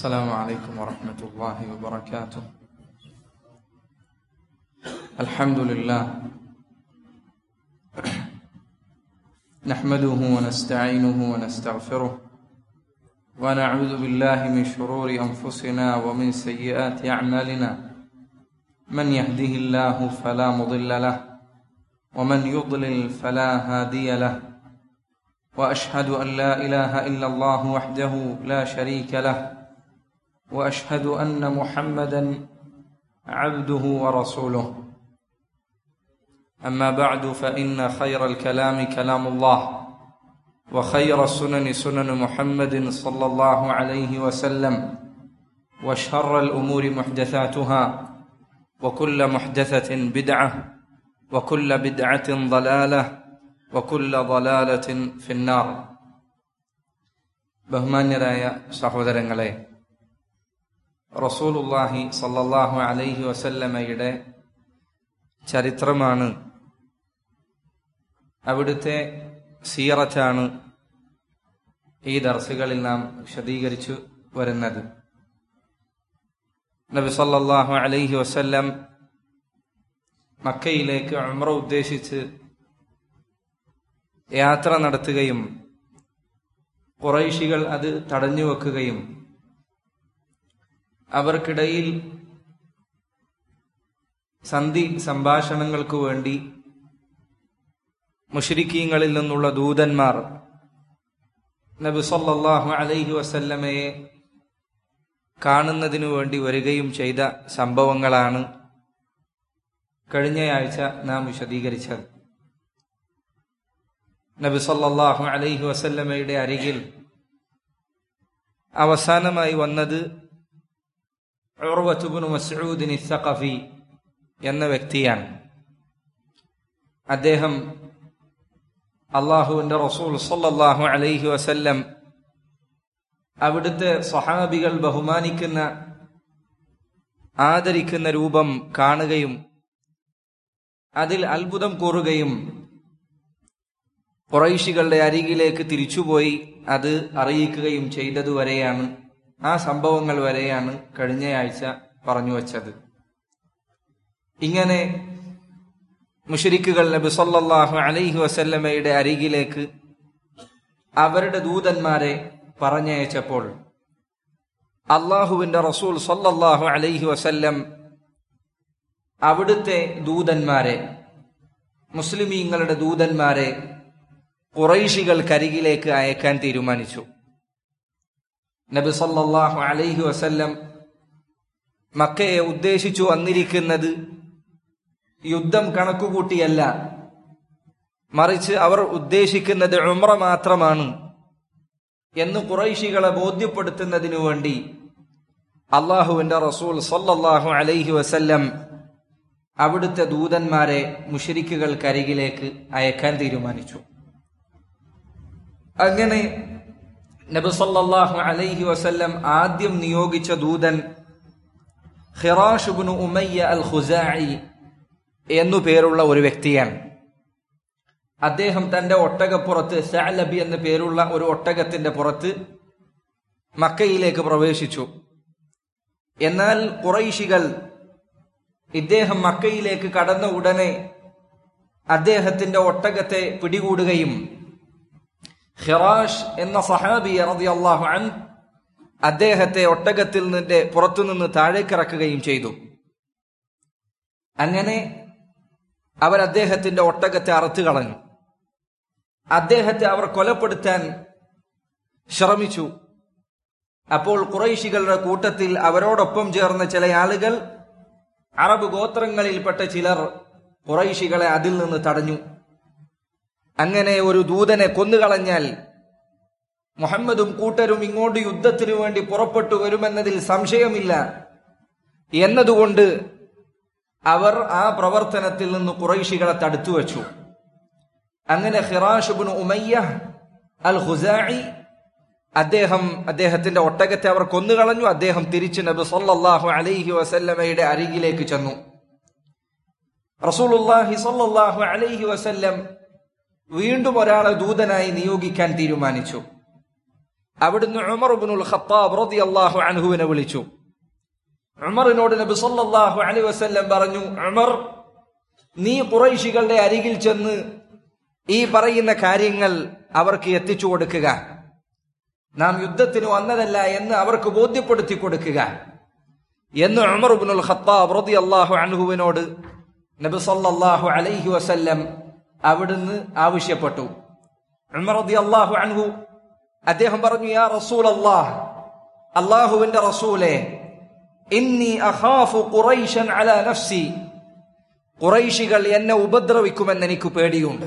السلام عليكم ورحمة الله وبركاته الحمد لله نحمده ونستعينه ونستغفره ونعوذ بالله من شرور أنفسنا ومن سيئات أعمالنا من يهده الله فلا مضل له ومن يضلل فلا هادي له واشهد ان لا اله الا الله وحده لا شريك له واشهد ان محمدا عبده ورسوله اما بعد فان خير الكلام كلام الله وخير السنن سنن محمد صلى الله عليه وسلم وشر الامور محدثاتها وكل محدثه بدعه وكل بدعه ضلاله വക്കുല്ല ضلالة في النار ബഹുമാന്യരായ സഹോദരങ്ങളെ റസൂലുല്ലാഹി സല്ലല്ലാഹു അലൈഹി വസല്ലമയുടെ ചരിത്രമാണ് അവിടുത്തെ സീററ്റാണ് ഈ ദർസുകളിൽ നാം വിശദീകരിച്ചു വരുന്നത് നബി സല്ലല്ലാഹു അലൈഹി വസല്ലം മക്കയിലേക്ക് ഉംറ ഉദ്ദേശിച്ച് യാത്ര നടത്തുകയും കുറൈശികൾ അത് തടഞ്ഞു വെക്കുകയും അവർക്കിടയിൽ സന്ധി സംഭാഷണങ്ങൾക്ക് വേണ്ടി മുഷരിക്കീങ്ങളിൽ നിന്നുള്ള ദൂതന്മാർ നബി സല്ലല്ലാഹു അലൈഹി വസല്ലമയെ കാണുന്നതിനു വേണ്ടി വരികയും ചെയ്ത സംഭവങ്ങളാണ് കഴിഞ്ഞയാഴ്ച നാം വിശദീകരിച്ചത് നബി സല്ലല്ലാഹു അലൈഹി വസല്ലമയുടെ അരികിൽ അവസാനമായി വന്നത് ഉർവത്തുബ്നു മസ്ഊദിൻ സഖഫി എന്ന വ്യക്തിയാണ് അദ്ദേഹം അള്ളാഹുവിന്റെ റസൂൽ സല്ലല്ലാഹു അലൈഹി വസല്ലം അവിടുത്തെ സ്വഹാബികൾ ബഹുമാനിക്കുന്ന ആദരിക്കുന്ന രൂപം കാണുകയും അതിൽ അത്ഭുതം കൂറുകയും കുറൈശികളുടെ അരികിലേക്ക് തിരിച്ചുപോയി അത് അറിയിക്കുകയും ചെയ്തതുവരെയാണ് ആ സംഭവങ്ങൾ വരെയാണ് കഴിഞ്ഞയാഴ്ച പറഞ്ഞു വച്ചത് ഇങ്ങനെ മുഷരിക്കുകൾ നബി സല്ലല്ലാഹു അലൈഹി വസല്ലമയുടെ അരികിലേക്ക് അവരുടെ ദൂതന്മാരെ പറഞ്ഞയച്ചപ്പോൾ അള്ളാഹുവിന്റെ റസൂൽ സല്ലല്ലാഹു അലൈഹി വസല്ലം അവിടുത്തെ ദൂതന്മാരെ മുസ്ലിമീങ്ങളുടെ ദൂതന്മാരെ കുറൈശികൾക്കരികിലേക്ക് അയക്കാൻ തീരുമാനിച്ചു നബി സല്ലല്ലാഹു അലൈഹി വസല്ലം മക്കയെ ഉദ്ദേശിച്ചു വന്നിരിക്കുന്നത് യുദ്ധം കണക്കുകൂട്ടിയല്ല മറിച്ച് അവർ ഉദ്ദേശിക്കുന്നത് ഉമ്ര മാത്രമാണ് എന്ന് കുറൈശികളെ ബോധ്യപ്പെടുത്തുന്നതിനു വേണ്ടി അള്ളാഹുവിന്റെ റസൂൽ സല്ലല്ലാഹു അലൈഹി വസല്ലം അവിടുത്തെ ദൂതന്മാരെ മുഷരിക്കുകൾക്കരികിലേക്ക് അയക്കാൻ തീരുമാനിച്ചു അങ്ങനെ നബി സല്ലല്ലാഹു അലൈഹി വസല്ലം ആദ്യം നിയോഗിച്ച ദൂതൻ ഹിറാഷുബ്നു ഉമയ്യ അൽ ഖുസാഇ എന്നു പേരുള്ള ഒരു വ്യക്തിയാണ് അദ്ദേഹം തന്റെ ഒട്ടകപ്പുറത്ത് സഅലബി എന്ന പേരുള്ള ഒരു ഒട്ടകത്തിന്റെ പുറത്ത് മക്കയിലേക്ക് പ്രവേശിച്ചു എന്നാൽ കുറൈശികൾ ഇദ്ദേഹം മക്കയിലേക്ക് കടന്ന ഉടനെ അദ്ദേഹത്തിന്റെ ഒട്ടകത്തെ പിടികൂടുകയും ഹിറാഷ് എന്ന സഹാബി റളിയല്ലാഹു അൻ അദ്ദേഹത്തെ ഒട്ടകത്തിൽ നിന്റെ പുറത്തുനിന്ന് താഴേക്കിറക്കുകയും ചെയ്തു അങ്ങനെ അവർ അദ്ദേഹത്തിന്റെ ഒട്ടകത്തെ അറുത്തു കളഞ്ഞു അദ്ദേഹത്തെ അവർ കൊലപ്പെടുത്താൻ ശ്രമിച്ചു അപ്പോൾ കുറൈശികളുടെ കൂട്ടത്തിൽ അവരോടൊപ്പം ചേർന്ന ചില ആളുകൾ അറബ് ഗോത്രങ്ങളിൽപ്പെട്ട ചിലർ കുറൈശികളെ അതിൽ നിന്ന് തടഞ്ഞു അങ്ങനെ ഒരു ദൂതനെ കൊന്നുകളഞ്ഞാൽ മുഹമ്മദും കൂട്ടരും ഇങ്ങോട്ട് യുദ്ധത്തിനു വേണ്ടി പുറപ്പെട്ടു വരുമെന്നതിൽ സംശയമില്ല എന്നതുകൊണ്ട് അവർ ആ പ്രവർത്തനത്തിൽ നിന്ന് കുറൈശികളെ തടുത്തു വച്ചു അങ്ങനെ ഹിറാഷുബിൻ ഉമയ്യ അൽ ഹുസായി അദ്ദേഹം അദ്ദേഹത്തിന്റെ ഒട്ടകത്തെ അവർ കൊന്നുകളഞ്ഞു അദ്ദേഹം തിരിച്ച് നബി സല്ലല്ലാഹു അലൈഹി വസല്ലമയുടെ അരികിലേക്ക് ചെന്നു റസൂലുള്ളാഹി സല്ലല്ലാഹു അലൈഹി വസല്ലം വീണ്ടും ഒരാളെ ദൂതനായി നിയോഗിക്കാൻ തീരുമാനിച്ചു അവിടുന്ന് ഉമർ ഇബ്നുൽ ഖത്താബ് റളിയല്ലാഹു അൻഹുവിനെ വിളിച്ചു ഉമറിനോട് നബി സല്ലല്ലാഹു അലൈഹി വസല്ലം പറഞ്ഞു ഉമർ നീ ഖുറൈശികളുടെ അരികിൽ ചെന്ന് ഈ പറയുന്ന കാര്യങ്ങൾ അവർക്ക് എത്തിച്ചു കൊടുക്കുക നാം യുദ്ധത്തിന് വന്നതല്ല എന്ന് അവർക്ക് ബോധ്യപ്പെടുത്തി കൊടുക്കുക എന്ന് ഉമർ ഇബ്നുൽ ഖത്താബ് റളിയല്ലാഹു അൻഹുവിനോട് നബി സല്ലല്ലാഹു അലൈഹി വസല്ലം അവിടുന്ന് ആവശ്യപ്പെട്ടു ഉമർ റളിയല്ലാഹു അൻഹു അദ്ദേഹം പറഞ്ഞു യാ റസൂലല്ലാഹ് അല്ലാഹുവിന്റെ റസൂലേ ഇന്നി അഖാഫു ഖുറൈശൻ അലാ നഫ്സി ഖുറൈശികൾ എന്നെ ഉപദ്രവിക്കുമെന്ന് എനിക്ക് പേടിയുണ്ട്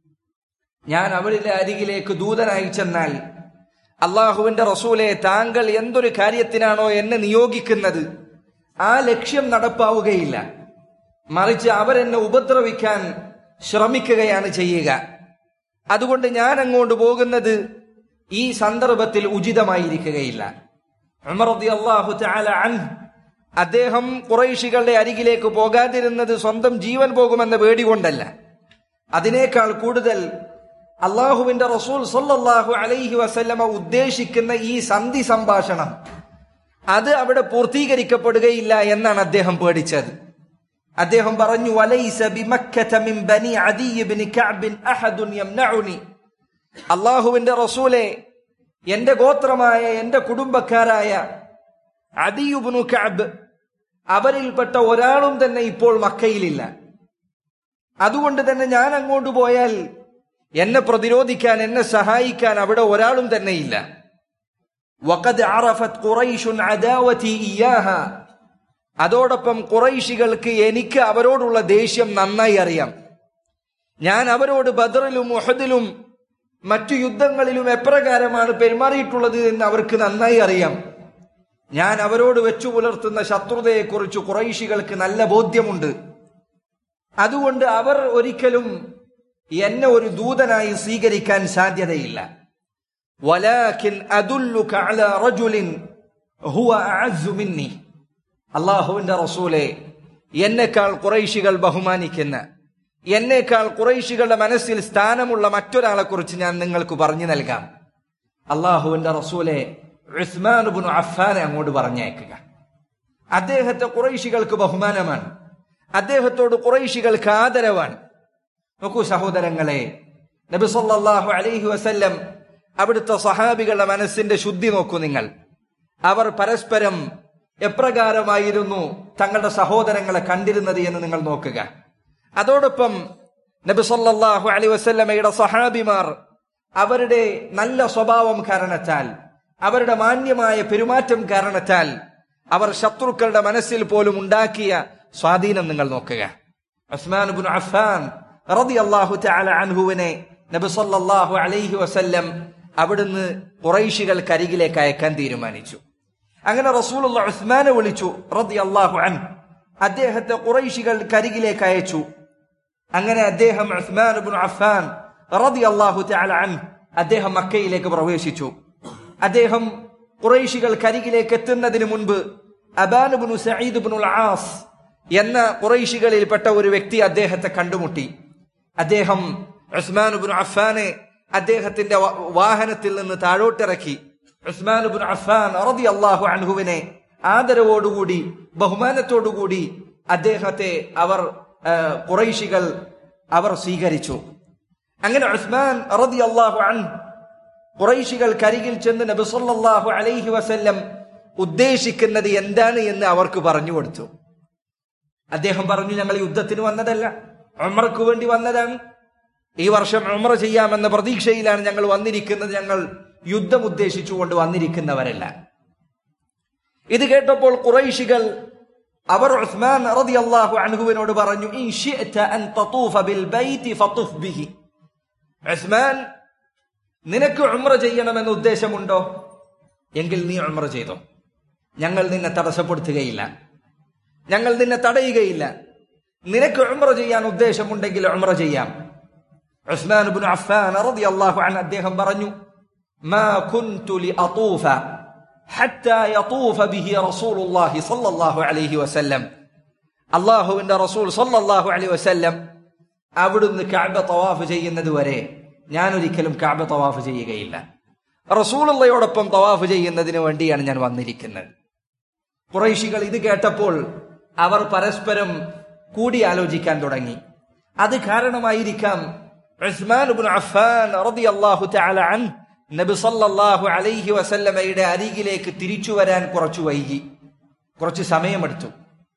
ഞാൻ അവരുടെ അരികിലേക്ക് ദൂതനായി ചെന്നാൽ അള്ളാഹുവിന്റെ റസൂലെ താങ്കൾ എന്തൊരു കാര്യത്തിനാണോ എന്നെ നിയോഗിക്കുന്നത് ആ ലക്ഷ്യം നടപ്പാവുകയില്ല മറിച്ച് അവരെന്നെ ഉപദ്രവിക്കാൻ ശ്രമിക്കുകയാണ് ചെയ്യുക അതുകൊണ്ട് ഞാൻ അങ്ങോട്ട് പോകുന്നത് ഈ സന്ദർഭത്തിൽ ഉചിതമായിരിക്കുകയില്ല ഉമർ റളിയല്ലാഹു തആല അൻഹു അദ്ദേഹം കുറൈശികളുടെ അരികിലേക്ക് പോകാതിരുന്നത് സ്വന്തം ജീവൻ പോകുമെന്ന പേടി കൊണ്ടല്ല അതിനേക്കാൾ കൂടുതൽ അള്ളാഹുവിന്റെ റസൂൽ സല്ലല്ലാഹു അലൈഹി വസല്ലമ ഉദ്ദേശിക്കുന്ന ഈ സന്ധി സംഭാഷണം അത് അവിടെ പൂർത്തീകരിക്കപ്പെടുകയില്ല എന്നാണ് അദ്ദേഹം പേടിച്ചത് അദ്ദേഹം പറഞ്ഞു വലൈസ ബിമക്കത മിൻ ബനി അദി ഇബ്നു കഅബ് അഹദുൻ യംനഉനി അള്ളാഹുവിന്റെ റസൂലെ എന്റെ ഗോത്രമായ എന്റെ കുടുംബക്കാരായ അദിയുബ്നു കഅബ് അവരിൽപ്പെട്ട ഒരാളും തന്നെ ഇപ്പോൾ മക്കയിലില്ല അതുകൊണ്ട് തന്നെ ഞാൻ അങ്ങോട്ട് പോയാൽ എന്നെ പ്രതിരോധിക്കാൻ എന്നെ സഹായിക്കാൻ അവിടെ ഒരാളും തന്നെ ഇല്ല വഖദ് അറഫത് ഖുറൈഷുൻ അദാവതി ഇയാഹ അതോടൊപ്പം ഖുറൈശികൾക്ക് എനിക്ക് അവരോടുള്ള ദേഷ്യം നന്നായി അറിയാം ഞാൻ അവരോട് ബദറിലും ഉഹദിലും മറ്റു യുദ്ധങ്ങളിലും എപ്രകാരമാണ് പെരുമാറിയിട്ടുള്ളത് എന്ന് അവർക്ക് നന്നായി അറിയാം ഞാൻ അവരോട് വെച്ചു പുലർത്തുന്ന ശത്രുതയെക്കുറിച്ച് കുറൈശികൾക്ക് നല്ല ബോധ്യമുണ്ട് അതുകൊണ്ട് അവർ ഒരിക്കലും എന്നെ ഒരു ദൂതനായി സ്വീകരിക്കാൻ സാധ്യതയില്ല വലാകിൻ അദുല്ലുക അലാ റജുലിൻ ഹുവ അഅസ്സു മിന്നി അള്ളാഹുവിന്റെ റസൂലെ എന്നെക്കാൾ കുറൈശികൾ ബഹുമാനിക്കുന്ന എന്നേക്കാൾ കുറൈശികളുടെ മനസ്സിൽ സ്ഥാനമുള്ള മറ്റൊരാളെ കുറിച്ച് ഞാൻ നിങ്ങൾക്ക് പറഞ്ഞു നൽകാം അള്ളാഹുവിന്റെ റസൂലെ ഉസ്മാൻ ബിൻ അഫാനെ അങ്ങോട്ട് പറഞ്ഞയക്കുക അദ്ദേഹത്തെ കുറൈശികൾക്ക് ബഹുമാനമാണ് അദ്ദേഹത്തോട് കുറൈശികൾക്ക് ആദരവാണ് നോക്കൂ സഹോദരങ്ങളെ നബി സല്ലല്ലാഹു അലൈഹി വസല്ലം അവിടുത്തെ സഹാബികളുടെ മനസ്സിന്റെ ശുദ്ധി നോക്കൂ നിങ്ങൾ അവർ പരസ്പരം എപ്രകാരമായിരുന്നു തങ്ങളുടെ സഹോദരങ്ങളെ കണ്ടിരുന്നത് എന്ന് നിങ്ങൾ നോക്കുക അതോടൊപ്പം നബി സല്ലല്ലാഹു അലൈഹി വസല്ലമയുടെ സഹാബിമാർ അവരുടെ നല്ല സ്വഭാവം കാരണത്താൽ അവരുടെ മാന്യമായ പെരുമാറ്റം കാരണത്താൽ അവർ ശത്രുക്കളുടെ മനസ്സിൽ പോലും ഉണ്ടാക്കിയ സ്വാധീനം നിങ്ങൾ നോക്കുക ഉസ്മാൻ ബിൻ അഫ്ഫാൻ റളിയല്ലാഹു തആല അൻഹുവിനെ നബി സല്ലല്ലാഹു അലൈഹി വസല്ലം അവിടുന്ന് ഖുറൈശികൾക്ക് അരികിലേക്ക് അയക്കാൻ തീരുമാനിച്ചു അങ്ങനെ റസൂലുള്ള ഉസ്മാനെ വിളിച്ചു റളിയല്ലാഹു അൻഹു അദ്ദേഹത്തെ ഖുറൈശികൾക്ക് അരികിലേക്ക് അയച്ചു അങ്ങനെ അദ്ദേഹം ഉസ്മാൻ ബിൻ അഫ്ഫാൻ റളിയല്ലാഹു തആല അൻഹു അദ്ദേഹം മക്കയിലേക്ക് പ്രവേശിച്ചു അദ്ദേഹം ഖുറൈശികൾ കരികിലേക്ക് എത്തുന്നതിന് മുൻപ് അബാനുബിനു സയ്യിദ് ബിനുൽ ആസ് എന്ന ഖുറൈശികളിൽപ്പെട്ട ഒരു വ്യക്തി അദ്ദേഹത്തെ കണ്ടുമുട്ടി അദ്ദേഹം ഉസ്മാനുബിൻ അഫ്ഫാനെ അദ്ദേഹത്തിന്റെ വ- വാഹനത്തിൽ നിന്ന് താഴോട്ടിറക്കി ഉസ്മാനുബിൻ അഫ്ഫാൻ റതി അള്ളാഹു അൻഹുവിനെ ആദരവോടുകൂടി ബഹുമാനത്തോടുകൂടി അദ്ദേഹത്തെ അവർ ആ, ഖുറൈശികൾ അവർ സ്വീകരിച്ചു അങ്ങനെ ഉസ്മാൻ റതി അള്ളാഹു അൻഹു ഖുറൈശികൾ കരികിൽ ചെന്ന് നബി സല്ലല്ലാഹു അലൈഹി വസല്ലം ഉദ്ദേശിക്കുന്നത് എന്താണ് എന്ന് അവർക്ക് പറഞ്ഞു കൊടുത്തു അദ്ദേഹം പറഞ്ഞു ഞങ്ങൾ യുദ്ധത്തിന് വന്നതല്ല ഉമ്രക്ക് വേണ്ടി വന്നതാണ് ഈ വർഷം ഉമ്ര ചെയ്യാമെന്ന പ്രതീക്ഷയിലാണ് ഞങ്ങൾ വന്നിരിക്കുന്നത് ഞങ്ങൾ യുദ്ധം ഉദ്ദേശിച്ചുകൊണ്ട് വന്നിരിക്കുന്നവരല്ല ഇത് കേട്ടപ്പോൾ ഖുറൈശികൾ അവർ ഉസ്മാൻ റളിയല്ലാഹു അൻഹുവിനോട് പറഞ്ഞു ഇൻ ശിഅത അൻ തതൂഫ ബിൽ ബൈതി ഫതുഫ് ബിഹി ഉസ്മാൻ നിനക്ക് ഉമ്ര ചെയ്യണമെന്ന ഉദ്ദേശമുണ്ടോ എങ്കിൽ നീ ഉമ്ര ചെയ്തോ ഞങ്ങൾ നിന്നെ തടസ്സപ്പെടുത്തുകയില്ല ഞങ്ങൾ നിന്നെ തടയുകയില്ല നിനക്ക് ഉമ്ര ചെയ്യാൻ ഉദ്ദേശമുണ്ടെങ്കിൽ ഉമ്ര ചെയ്യാം ഉസ്മാൻ ഇബ്നു അഫ്ഫാൻ റളിയല്ലാഹു അൻഹു അദ്ദേഹം പറഞ്ഞു മാ കുൻതു ലിഅതൂഫ ഹത്താ യതൂഫ ബിഹി റസൂലുള്ളാഹി സ്വല്ലല്ലാഹു അലൈഹി വസല്ലം അള്ളാഹുവിന്റെ റസൂൽ സല്ലല്ലാഹു അലൈഹി വസല്ലം അവിടുന്ന് കഅബ തവാഫ് ചെയ്യുന്നത് വരെ ഞാൻ ഒരിക്കലും കഅബ തവാഫ് ചെയ്യുകയില്ല റസൂലുള്ളയോടൊപ്പം തവാഫ് ചെയ്യുന്നതിന് വേണ്ടിയാണ് ഞാൻ വന്നിരിക്കുന്നത് കുറൈശികൾ ഇത് കേട്ടപ്പോൾ അവർ പരസ്പരം കൂടിയാലോചിക്കാൻ തുടങ്ങി അത് കാരണമായിരിക്കാം ഉസ്മാൻ ഇബ്നു അഫ്ഫാൻ റളിയല്ലാഹു തആല അൻ നബി സല്ലല്ലാഹു അലൈഹി വസല്ലമയുടെ അരികിലേക്ക് തിരിച്ചു വരാൻ കുറച്ചു വൈകി കുറച്ച് സമയമെടുത്തു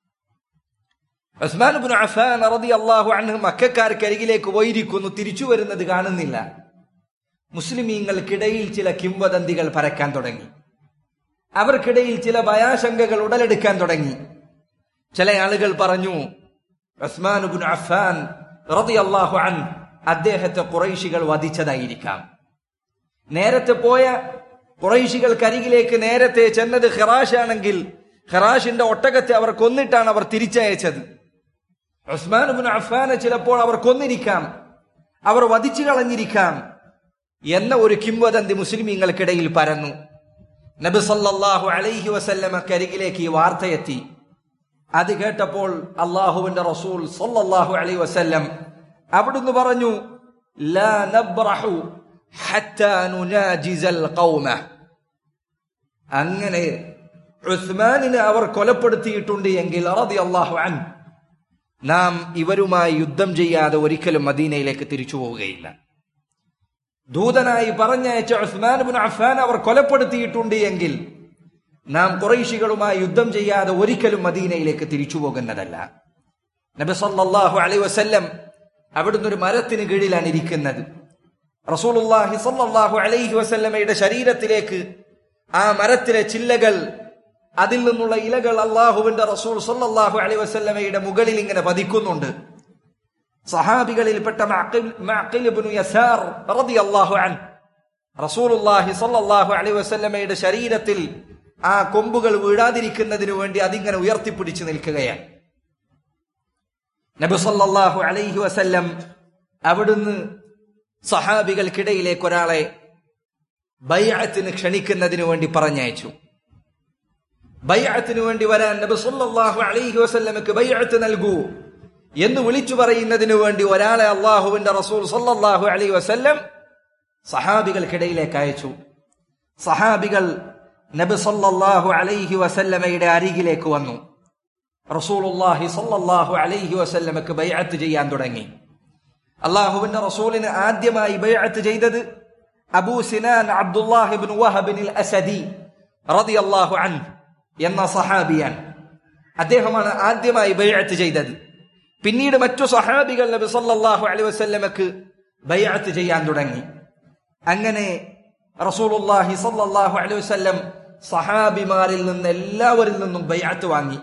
ഉസ്മാൻ ഇബ്നു അഫ്ഫാൻ റളിയല്ലാഹു അൻഹു മക്കക്കാർക്കരികിലേക്ക് പോയിരിക്കുന്നു തിരിച്ചു വരുന്നത് കാണുന്നില്ല മുസ്ലിമീങ്ങൾക്കിടയിൽ ചില കിംവദന്തികൾ പരക്കാൻ തുടങ്ങി അവർക്കിടയിൽ ചില ഭയാശങ്കകൾ ഉടലെടുക്കാൻ തുടങ്ങി ചില ആളുകൾ പറഞ്ഞു ഉസ്മാൻ ഇബ്നു അഫ്ഫാൻ റളിയല്ലാഹു അൻ അദ്ദേഹത്തെ കുറൈശികൾ വധിച്ചതായിരിക്കാം നേരത്തെ പോയ കുറൈശികൾക്കരികിലേക്ക് നേരത്തെ ചെന്നത് ഖിറാഷ് ആണെങ്കിൽ ഖിറാഷിന്റെ ഒട്ടകത്തെ അവർ കൊന്നിട്ടാണ് അവർ തിരിച്ചയച്ചത് ഉസ്മാൻ ഇബ്നു അഫ്ഫാനെ ചിലപ്പോൾ അവർ കൊന്നിരിക്കാം അവർ വധിച്ചു കളഞ്ഞിരിക്കാം എന്ന ഒരു കിംവദന്തി മുസ്ലിമീങ്ങൾക്കിടയിൽ പരന്നു നബി സല്ലല്ലാഹു അലൈഹി വസല്ലമക്കരികിലേക്ക് ഈ വാർത്തയെത്തി അത് കേട്ടപ്പോൾ അള്ളാഹുവിന്റെ റസൂൽ സല്ലല്ലാഹു അലൈഹി വസല്ലം അവിടുന്ന് പറഞ്ഞു ലാ നബ്റഹു ഹത്താ നുനാജിസൽ ഖൗമ അങ്ങനെ ഉസ്മാനിനെ അവർ കൊലപ്പെടുത്തിയിട്ടുണ്ട് എങ്കിൽ റളിയല്ലാഹു അൻ നാം ഇവരുമായി യുദ്ധം ചെയ്യാതെ ഒരിക്കലും മദീനയിലേക്ക് തിരിച്ചു പോവുകയില്ല ദൂതനായി പറഞ്ഞയച്ച ഉസ്മാൻ ബിൻ അഫ്ഫാൻ അവർ കൊലപ്പെടുത്തിയിട്ടുണ്ട് എങ്കിൽ നാം കുറൈശികളുമായി യുദ്ധം ചെയ്യാതെ ഒരിക്കലും മദീനയിലേക്ക് തിരിച്ചു പോകുന്നതല്ല നബി സല്ലല്ലാഹു അലൈഹി വസല്ലം അവിടുന്ന് ഒരു മരത്തിന് കീഴിലാണ് ഇരിക്കുന്നത് റസൂലുള്ളാഹി സല്ലല്ലാഹു അലൈഹി വസല്ലമയുടെ ശരീരത്തിലേക്ക് ആ മരത്തിലെ ചില്ലകൾ അതിൽ നിന്നുള്ള ഇലകൾ അള്ളാഹുവിന്റെ റസൂൽ സല്ലല്ലാഹു അലൈഹി വസല്ലമയുടെ മുകളിൽ ഇങ്ങനെ പതിക്കുന്നുണ്ട് സഹാബികളിൽപ്പെട്ട മഅഖിൽ- മഅഖിൽ ഇബ്നു യസാർ റളിയല്ലാഹു അൻ റസൂലുള്ളാഹി സ്വല്ലല്ലാഹു അലൈഹി വസല്ലമയുടെ ശരീരത്തിൽ ആ കൊമ്പുകൾ വീഴാതിരിക്കുന്നതിനു വേണ്ടി അതിങ്ങനെ ഉയർത്തിപ്പിടിച്ചു നിൽക്കുകയാണ് നബി സല്ലല്ലാഹു അലൈഹി വസല്ലം അവിടുന്ന് സഹാബികൾക്കിടയിലേക്ക് ഒരാളെ ബൈഅത്തിന് ക്ഷണിക്കുന്നതിനു വേണ്ടി പറഞ്ഞയച്ചു ബൈഅത്തിന് വേണ്ടി വരാൻ നബി സല്ലല്ലാഹു അലൈഹി വസല്ലമക്ക് ബൈഅത്ത് നൽകൂ എന്ന് വിളിച്ചു പറയുന്നതിനു വേണ്ടി ഒരാളെ അള്ളാഹുവിന്റെ റസൂൽ സല്ലല്ലാഹു അലൈഹി വസല്ലം സഹാബികൾക്കിടയിലേക്ക് അയച്ചു സഹാബികൾ നബി സല്ലല്ലാഹു അലൈഹി വസല്ലമയുടെ അരികിലേക്ക് വന്നു റസൂലുള്ളാഹി സല്ലല്ലാഹു അലൈഹി വസല്ലമക്ക് ബൈഅത്ത് ചെയ്യാൻ തുടങ്ങി അള്ളാഹുവിന്റെ റസൂലിന് ആദ്യമായി ബൈഅത്ത് ചെയ്തത് അബൂ സിനാൻ അബ്ദുല്ലാഹി ഇബ്നു വഹബിൻ അസദി റളിയല്ലാഹു അൻഹു എന്ന സഹാബിയാൻ അദ്ദേഹമാണ് ആദ്യമായി ബൈഅത്ത് ചെയ്തത് പിന്നീട് മറ്റു സഹാബികൾ നബി സല്ലല്ലാഹു അലൈഹി വസല്ലമക്ക് ബൈഅത്ത് ചെയ്യാൻ തുടങ്ങി അങ്ങനെ റസൂലുള്ളാഹി സല്ലല്ലാഹു അലൈഹി വസല്ലം സഹാബിമാരിൽ നിന്ന് എല്ലാവരിൽ നിന്നും ബൈഅത്ത് വാങ്ങി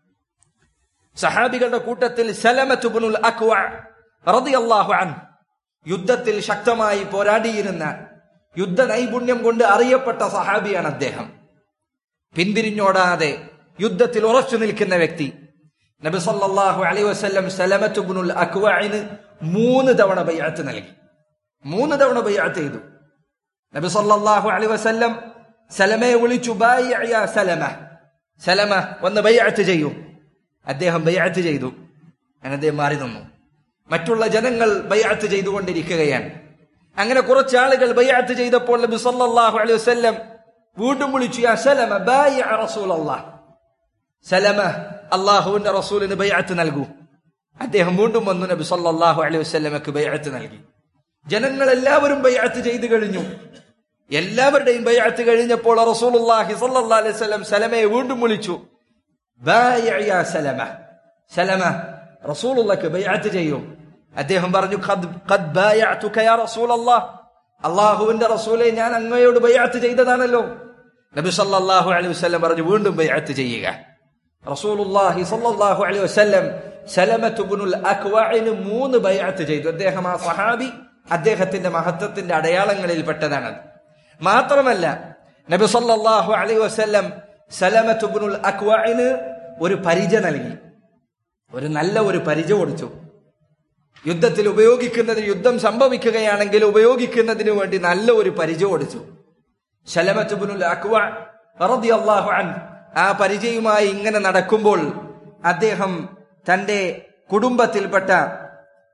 സഹാബികളുടെ കൂട്ടത്തിൽ സലമത്ത് ഇബ്നുൽ അക്വ റളിയല്ലാഹു അൻഹു യുദ്ധത്തിൽ ശക്തമായി പോരാടിയിരുന്ന യുദ്ധ നൈപുണ്യം കൊണ്ട് അറിയപ്പെട്ട സഹാബിയാണ് അദ്ദേഹം പിന്തിരിഞ്ഞോടാതെ യുദ്ധത്തിൽ ഉറച്ചു നിൽക്കുന്ന വ്യക്തി നബി സല്ലല്ലാഹു അലൈഹി വസല്ലം സലമത്ത് ഇബ്നുൽ അക്വഇന് മൂന്ന് തവണ ബൈഅത്ത് നൽകി മൂന്ന് തവണ ബൈഅത്ത് ചെയ്തു നബി സല്ലല്ലാഹു അലൈഹി വസല്ലം സലമയെ വിളിച്ചു ബായിഅ യാ സലമ സലമ വന്ന് ബൈഅത്ത് ചെയ്യൂ അദ്ദേഹം ബൈഅത്ത് ചെയ്തു അങ്ങനെ അദ്ദേഹം മാറി നിന്നു മറ്റുള്ള ജനങ്ങൾ ബൈഅത്ത് ചെയ്തുകൊണ്ടിരിക്കുകയാണ് അങ്ങനെ കുറച്ച് ആളുകൾ ബൈഅത്ത് ചെയ്തപ്പോൾ നബി സല്ലല്ലാഹു അലൈഹി വസല്ലം വീണ്ടും വിളിച്ചു യാ സലമ ബായിഅ റസൂലല്ലാഹ് സലമ അള്ളാഹുവിന്റെ റസൂലിന് ബൈഅത്ത് നൽകൂ അദ്ദേഹം വീണ്ടും വന്നു നബി സല്ലല്ലാഹു അലൈഹി വസല്ലമക്ക് ബൈഅത്ത് നൽകി ജനങ്ങൾ എല്ലാവരും ബൈഅത്ത് ചെയ്തു കഴിഞ്ഞു എല്ലാവരുടെയും ബൈഅത്ത് കഴിഞ്ഞപ്പോൾ റസൂലുള്ളാഹി സല്ലല്ലാഹു അലൈഹി വസല്ലം സലമയെ വീണ്ടും വിളിച്ചു ബായിഅ യാ സലമ സലമ റസൂലുള്ളാഹിക്ക് ബൈഅത്ത് ചെയ്യൂ അദ്ദേഹം പറഞ്ഞു ഖദ് ഖദ് ബായഅതുക യാ റസൂലല്ലാഹ് അള്ളാഹുവിന്റെ റസൂലെ ഞാൻ അങ്ങയോട് ബൈഅത്ത് ചെയ്തതാണല്ലോ നബി സല്ലല്ലാഹു അലൈഹി വസല്ലം പറഞ്ഞു വീണ്ടും ബൈഅത്ത് ചെയ്യുക റസൂലുള്ളാഹി സല്ലല്ലാഹു അലൈഹി വസല്ലം സലമത്ത് ഇബ്നുൽ അക്വഇന് മൂന്ന് ബൈഅത്ത് ചെയ്തു അദ്ദേഹം ആ സഹാബി അദ്ദേഹത്തിന്റെ മഹത്വത്തിന്റെ അടയാളങ്ങളിൽ പെട്ടതാണത് മാത്രമല്ല നബി സല്ലല്ലാഹു അലൈഹി വസല്ലം സലമത്ത് ഇബ്നുൽ അക്വഇന് ഒരു പരിച നൽകി ഒരു നല്ല ഒരു പരിച കൊടുത്തു യുദ്ധത്തിൽ ഉപയോഗിക്കുന്നതിന് യുദ്ധം സംഭവിക്കുകയാണെങ്കിൽ ഉപയോഗിക്കുന്നതിന് വേണ്ടി നല്ല ഒരു പരിചയം കൊടുത്തു സലമത്ത് ഇബ്നുൽ അക്വ റളിയല്ലാഹു അൻഹു ആ പരിചയവുമായി ഇങ്ങനെ നടക്കുമ്പോൾ അദ്ദേഹം തന്റെ കുടുംബത്തിൽപ്പെട്ട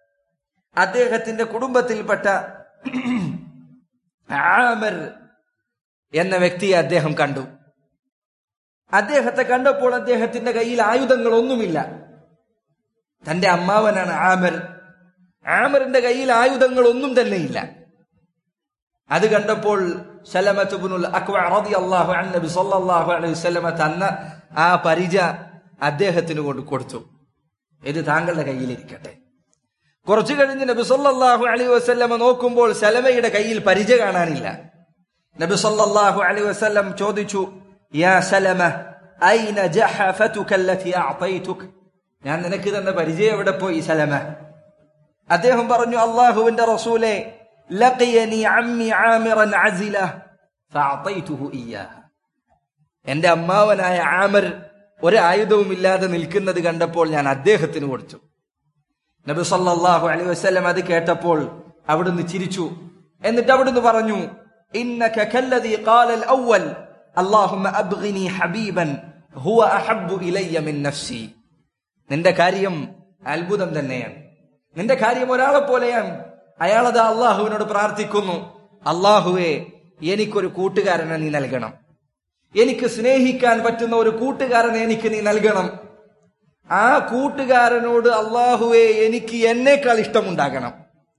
അദ്ദേഹത്തിന്റെ കുടുംബത്തിൽപ്പെട്ട ആമർ എന്ന വ്യക്തിയെ അദ്ദേഹം കണ്ടു അദ്ദേഹത്തെ കണ്ടപ്പോൾ അദ്ദേഹത്തിന്റെ കയ്യിൽ ആയുധങ്ങളൊന്നുമില്ല തന്റെ അമ്മാവനാണ് ആമർ ആമറിന്റെ കയ്യിൽ ആയുധങ്ങളൊന്നും തന്നെയില്ല അത് കണ്ടപ്പോൾ സലമത്തുബുനുൽ അക്വ റളിയല്ലാഹു അൻഹു നബി സല്ലല്ലാഹു അലൈഹി വസല്ലമ തന്ന ആ പരിച അദ്ദേഹത്തിന് കൊണ്ട് കൊടുത്തു ഇത് താങ്കളുടെ കയ്യിലിരിക്കട്ടെ കുറച്ചു കഴിഞ്ഞ് നബി സല്ലല്ലാഹു അലൈഹി വസല്ലമ നോക്കുമ്പോൾ സലമയുടെ കയ്യിൽ പരിച കാണാനില്ല നബി സല്ലല്ലാഹു അലൈഹി വസല്ലം ചോദിച്ചു യാ സലമ ഐന ജഹഫതുക അല്ലതി അഅതൈതുക ഞാൻ നിനക്ക് തന്ന പരിചയം എവിടെ പോയി സലമ അദ്ദേഹം പറഞ്ഞു അള്ളാഹുവിന്റെ റസൂലെ ലഖിയനി അമ്മി ആമിറൻ അസില ഫഅതൈതുഹു ഇയ്യാഹ എന്റെ അമ്മാവനായ ആമർ ഒരു ആയുധവും ഇല്ലാതെ നിൽക്കുന്നത് കണ്ടപ്പോൾ ഞാൻ അദ്ദേഹത്തിന് കൊടുത്തു നബി സല്ലല്ലാഹു അലൈഹി വസല്ലം അത് കേട്ടപ്പോൾ അവിടുന്ന് ചിരിച്ചു എന്നിട്ട് അവിടുന്ന് പറഞ്ഞു ഇന്നക കല്ലദി ഖാല അൽ അല്ലാഹുമ്മ അബ്ഗിനി ഹബീബൻ ഹുവ അഹബ്ബു ഇലയ്യ മിൻ നഫ്സി നിന്റെ കാര്യം അത്ഭുതം തന്നെയാണ് നിന്റെ കാര്യം ഒരാളെ പോലെയാണ് അയാളത് അള്ളാഹുവിനോട് പ്രാർത്ഥിക്കുന്നു അള്ളാഹുവെ എനിക്കൊരു കൂട്ടുകാരനെ നീ നൽകണം എനിക്ക് സ്നേഹിക്കാൻ പറ്റുന്ന ഒരു കൂട്ടുകാരനെ എനിക്ക് നീ നൽകണം ആ കൂട്ടുകാരനോട് അള്ളാഹുവെ എനിക്ക് എന്നേക്കാൾ ഇഷ്ടമുണ്ടാകണം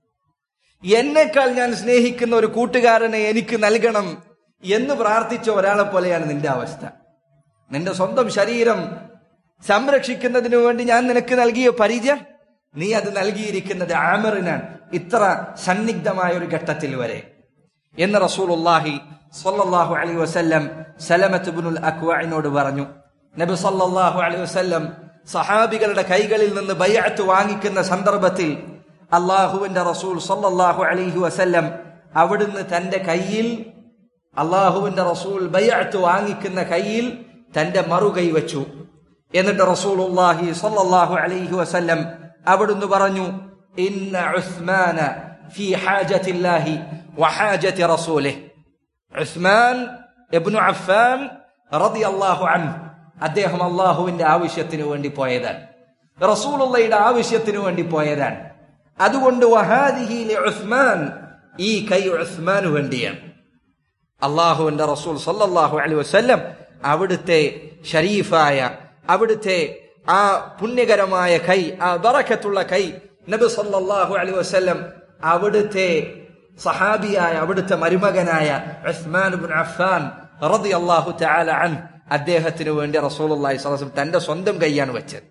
എന്നേക്കാൾ ഞാൻ സ്നേഹിക്കുന്ന ഒരു കൂട്ടുകാരനെ എനിക്ക് നൽകണം എന്ന് പ്രാർത്ഥിച്ച ഒരാളെ പോലെയാണ് നിന്റെ അവസ്ഥ നിന്റെ സ്വന്തം ശരീരം സംരക്ഷിക്കുന്നതിനു വേണ്ടി ഞാൻ നിനക്ക് നൽകിയ പരിചയം നീ അത് നൽകിയിരിക്കുന്നത് ആമറിനാണ് ഇത്ര സന്നിഗ്ധമായ ഒരു ഘട്ടത്തിൽ വരെ എന്ന് റസൂലുള്ളാഹി സ്വല്ലല്ലാഹു അലൈഹി വസല്ലം സലമത്ത് ബിനുൽ അക്വഇനോട് പറഞ്ഞു നബി സല്ലല്ലാഹു അലൈഹി വസല്ലം സഹാബികളുടെ കൈകളിൽ നിന്ന് ബൈഅത്ത് വാങ്ങിക്കുന്ന സന്ദർഭത്തിൽ അള്ളാഹുവിന്റെ റസൂൽ സല്ലല്ലാഹു അലൈഹി വസല്ലം അവിടുന്ന് തന്റെ കയ്യിൽ അള്ളാഹുവിന്റെ റസൂൽ ബൈഅത്ത് വാങ്ങിക്കുന്ന കയ്യിൽ തന്റെ മറുകൈ വെച്ചു എന്നിട്ട് റസൂലുള്ളാഹി സ്വല്ലല്ലാഹു അലൈഹി വസല്ലം അവിടുന്ന് പറഞ്ഞു ഇന്ന ഉസ്മാന ഫി ഹാജത്തില്ലാഹി വഹാജത്തി റസൂലിഹ് ഉസ്മാൻ ഇബ്നു അഫ്ഫാൻ റളിയല്ലാഹു അൻഹു അദ്ദേഹം അള്ളാഹുവിന്റെ ആവശ്യത്തിന് വേണ്ടി പോയതാണ് റസൂലുള്ളയുടെ ആവശ്യത്തിന് വേണ്ടി പോയതാണ് അതുകൊണ്ട് വഹാദിഹി ലി ഉസ്മാൻ ഈ കൈ ഉസ്മാന് വേണ്ടിയാണ് അള്ളാഹുവിന്റെ റസൂൽ സല്ലല്ലാഹു അലൈഹി വസല്ലം അവിടുത്തെ ഷരീഫായ അവിടുത്തെ ആ പുണ്യകരമായ കൈ ആ ബറക്കത്തുള്ള കൈ നബി സല്ലല്ലാഹു അലൈഹി വസല്ലം അവിടുത്തെ സഹാബിയായ അവിടുത്തെ മരുമകനായ ഉസ്മാൻ ഇബ്നു അഫ്ഫാൻ റളിയല്ലാഹു തആല അൻ അദ്ദേഹത്തിന് വേണ്ടി റസൂലുള്ളാഹി സ്വല്ലല്ലാഹു അലൈഹി വസല്ലം തന്റെ സ്വന്തം കൈയാണ് വെച്ചത്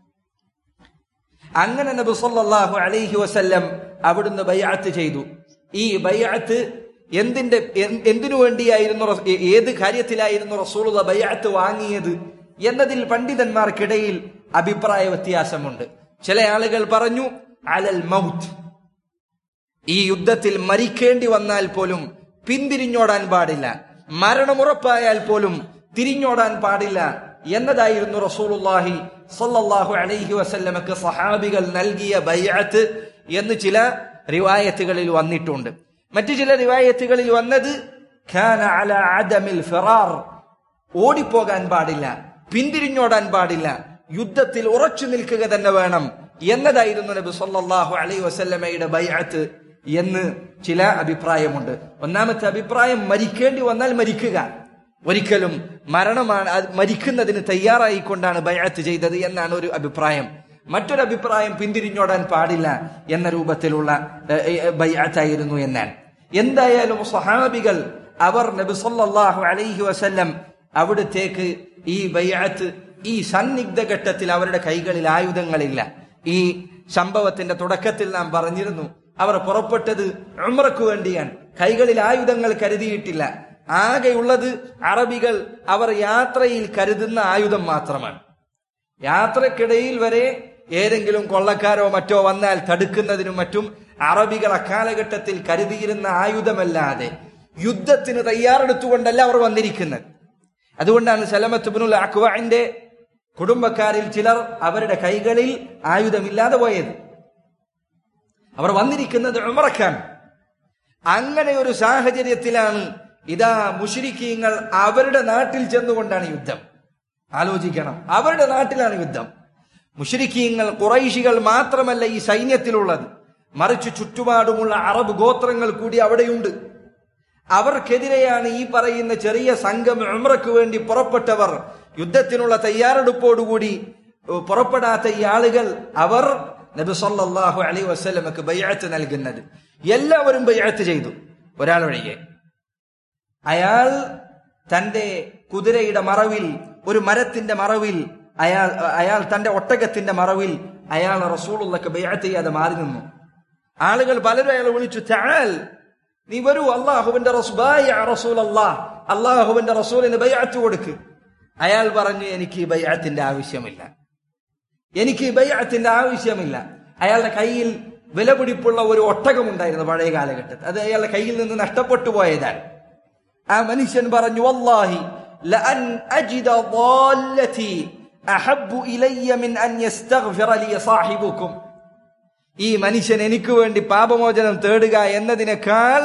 അങ്ങനെ നബി സല്ലല്ലാഹു അലൈഹി വസല്ലം അവിടുന്ന് ബൈഅത്ത് ചെയ്തു ഈ ബൈഅത്ത് എന്തിന്റെ എന്തിനു വേണ്ടിയായിരുന്നു ഏത് കാര്യത്തിലായിരുന്നു റസൂലുള്ള ബൈഅത്ത് വാങ്ങിയത് എന്നതിൽ പണ്ഡിതന്മാർക്കിടയിൽ അഭിപ്രായ വ്യത്യാസമുണ്ട് ചില ആളുകൾ പറഞ്ഞു അലൽ മൗത്ത് ഈ യുദ്ധത്തിൽ മരിക്കേണ്ടി വന്നാൽ പോലും പിന്തിരിഞ്ഞോടാൻ പാടില്ല മരണമുറപ്പായാൽ പോലും തിരിഞ്ഞോടാൻ പാടില്ല എന്നതായിരുന്നു റസൂലുള്ളാഹി സല്ലല്ലാഹു അലൈഹി വസല്ലമക്ക് സഹാബികൾ നൽകിയ ബൈഅത്ത് എന്ന് ചില റിവായത്തുകളിൽ വന്നിട്ടുണ്ട് മറ്റു ചില റിവായത്തുകളിൽ വന്നത് ഖാന അല അദമിൽ ഫിറാർ ഓടിപ്പോകാൻ പാടില്ല പിന്തിരിഞ്ഞോടാൻ പാടില്ല യുദ്ധത്തിൽ ഉറച്ചു നിൽക്കുക തന്നെ വേണം എന്നതായിരുന്നു നബി സല്ലല്ലാഹു അലൈഹി വസല്ലമയുടെ ബൈഅത്ത് എന്ന് ചില അഭിപ്രായമുണ്ട് ഒന്നാമത്തെ അഭിപ്രായം മരിക്കേണ്ടി വന്നാൽ മരിക്കുക ഒരിക്കലും മരണമാണ് അത് മരിക്കുന്നതിന് തയ്യാറായിക്കൊണ്ടാണ് ബൈഅത്ത് ചെയ്തത് എന്നാണ് ഒരു അഭിപ്രായം മറ്റൊരു അഭിപ്രായം പിന്തിരിഞ്ഞോടാൻ പാടില്ല എന്ന രൂപത്തിലുള്ള ബൈഅത്തായിരുന്നു എന്നാണ് എന്തായാലും സഹാബികൾ അവർ നബി സല്ലല്ലാഹു അലൈഹി വസല്ലം അവിടത്തേക്ക് ഈ ബൈഅത്ത് ഈ സന്നിഗ്ധ ഘട്ടത്തിൽ അവരുടെ കൈകളിൽ ആയുധങ്ങളില്ല ഈ സംഭവത്തിന്റെ തുടക്കത്തിൽ നാം പറഞ്ഞിരുന്നു അവർ പുറപ്പെട്ടത് ഉമ്രക്ക് വേണ്ടിയാണ് കൈകളിൽ ആയുധങ്ങൾ കരുതിയിട്ടില്ല ആകെയുള്ളത് അറബികൾ അവർ യാത്രയിൽ കരുതുന്ന ആയുധം മാത്രമാണ് യാത്രക്കിടയിൽ വരെ ഏതെങ്കിലും കൊള്ളക്കാരോ മറ്റോ വന്നാൽ തടുക്കുന്നതിനും മറ്റും അറബികൾ അക്കാലഘട്ടത്തിൽ കരുതിയിരുന്ന ആയുധമല്ലാതെ യുദ്ധത്തിന് തയ്യാറെടുത്തുകൊണ്ടല്ല അവർ വന്നിരിക്കുന്നത് അതുകൊണ്ടാണ് സലമത്തുബിനുൽ അക്വാന്റെ കുടുംബക്കാരിൽ ചിലർ അവരുടെ കൈകളിൽ ആയുധമില്ലാതെ പോയത് അവർ വന്നിരിക്കുന്നത് ഉമറക്കാൻ അങ്ങനെ ഒരു സാഹചര്യത്തിലാണ് ഇതാ മുഷിരിക്കീങ്ങൾ അവരുടെ നാട്ടിൽ ചെന്നുകൊണ്ടാണ് യുദ്ധം ആലോചിക്കണം അവരുടെ നാട്ടിലാണ് യുദ്ധം മുഷരിക്കീങ്ങൾ കുറൈശികൾ മാത്രമല്ല ഈ സൈന്യത്തിലുള്ളത് മറിച്ച് ചുറ്റുപാടുമുള്ള അറബ് ഗോത്രങ്ങൾ കൂടി അവിടെയുണ്ട് അവർക്കെതിരെയാണ് ഈ പറയുന്ന ചെറിയ സംഘം ഉമ്രക്ക് വേണ്ടി പുറപ്പെട്ടവർ യുദ്ധത്തിനുള്ള തയ്യാറെടുപ്പോടുകൂടി ഏഹ്, പുറപ്പെടാത്ത ഈ ആളുകൾ അവർ നബി സല്ലല്ലാഹു അലൈഹി വസല്ലമക്ക് ബയ്അത്ത് നൽകുന്നത് എല്ലാവരും ബയ്അത്ത് ചെയ്തു ഒരാൾ ഒഴികെ അയാൾ തന്റെ കുതിരയുടെ മറവിൽ ഒരു മരത്തിന്റെ മറവിൽ അയാൾ അയാൾ തന്റെ ഒട്ടകത്തിന്റെ മറവിൽ അയാൾ റസൂലുള്ളക്ക് ബയ്അത്ത് ചെയ്യാതെ മാറി നിന്നു ആളുകൾ പലരും അയാളെ വിളിച്ചു തആൽ നീ വരൂ അള്ളാഹുവിന്റെ റസൂൽ അള്ളാഹ് അള്ളാഹുവിന്റെ റസൂലിന് ബയ്അത്ത് കൊടുക്ക് അയാൾ പറഞ്ഞു എനിക്ക് ഈ ബയ്അത്തിന്റെ ആവശ്യമില്ല എനിക്ക് ഈ ബയ്അത്തിന്റെ ആവശ്യമില്ല അയാളുടെ കയ്യിൽ വിലപിടിപ്പുള്ള ഒരു ഒട്ടകമുണ്ടായിരുന്നു പഴയ കാലഘട്ടത്തിൽ അത് അയാളുടെ കയ്യിൽ നിന്ന് നഷ്ടപ്പെട്ടു പോയതാണ് ആ മനുഷ്യൻ പറഞ്ഞു വല്ലാഹി ലഅൻ അജിദ ضالتي അഹബ്ബു ഇലയ്യ മിൻ അൻ യസ്തഗ്ഫിറ ലി സാഹിബുക്കും ഈ മനുഷ്യൻ എനിക്ക് വേണ്ടി പാപമോചനം തേടുക എന്നതിനേക്കാൾ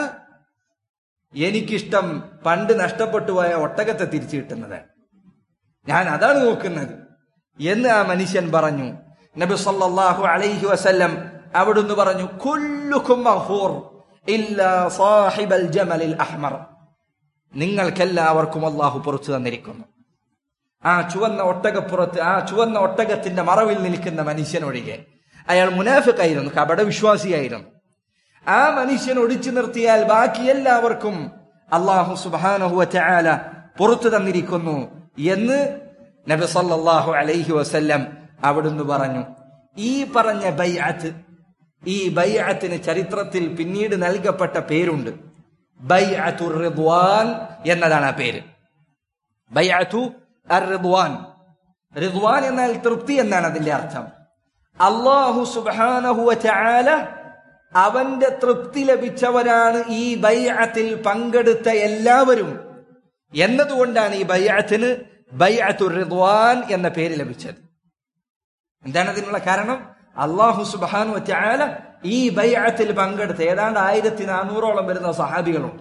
എനിക്കിഷ്ടം പണ്ട് നഷ്ടപ്പെട്ടു പോയ ഒട്ടകത്തെ തിരിച്ചു കിട്ടുന്നത് ഞാൻ അതാണ് നോക്കുന്നത് എന്ന് ആ മനുഷ്യൻ പറഞ്ഞു നബി സല്ലല്ലാഹു അലൈഹി വസല്ലം അവിടുന്ന് പറഞ്ഞു കുല്ലുക്കും മഗ്ഫൂർ ഇല്ലാ സാഹിബൽ ജമലിൽ അഹ്മർ നിങ്ങൾക്കെല്ലാവർക്കും അള്ളാഹു പുറത്തു തന്നിരിക്കുന്നു ആ ചുവന്ന ഒട്ടകപ്പുറത്ത് ആ ചുവന്ന ഒട്ടകത്തിന്റെ മറവിൽ നിൽക്കുന്ന മനുഷ്യനൊഴികെ അയാൾ മുനാഫിക്കായിരുന്നു കപട വിശ്വാസിയായിരുന്നു ആ മനുഷ്യൻ ഒടിച്ചു നിർത്തിയാൽ ബാക്കി എല്ലാവർക്കും അള്ളാഹു സുബാനഹുവ ചായാല പുറത്തു തന്നിരിക്കുന്നു എന്ന് നബി സല്ലല്ലാഹു അലൈഹി വസല്ലം അവിടുന്ന് പറഞ്ഞു ഈ പറഞ്ഞ ബൈഅത്ത് ഈ ബൈഅത്തിന് ചരിത്രത്തിൽ പിന്നീട് നൽകപ്പെട്ട പേരുണ്ട് ബൈഅത്തു റിദ്വാൻ എന്നതാണ് ആ പേര് ബൈഅത്തു അർ റിദ്വാൻ റിദ്വാൻ എന്നാൽ തൃപ്തി എന്നാണ് അതിന്റെ അർത്ഥം അള്ളാഹു സുബ്ഹാനഹു വതആല അവന്റെ തൃപ്തി ലഭിച്ചവരാണ് ഈ ബൈഅത്തിൽ പങ്കെടുത്ത എല്ലാവരും എന്നതുകൊണ്ടാണ് ഈ ബൈഅത്തിന് ബൈഅത്തു റിദ്വാൻ എന്ന പേര് ലഭിച്ചത് എന്താണ് അതിനുള്ള കാരണം അള്ളാഹു സുബാനു വറ്റാല ഈ ബൈഅത്തിൽ പങ്കെടുത്ത ഏതാണ്ട് ആയിരത്തി നാനൂറോളം വരുന്ന സഹാബികളുണ്ട്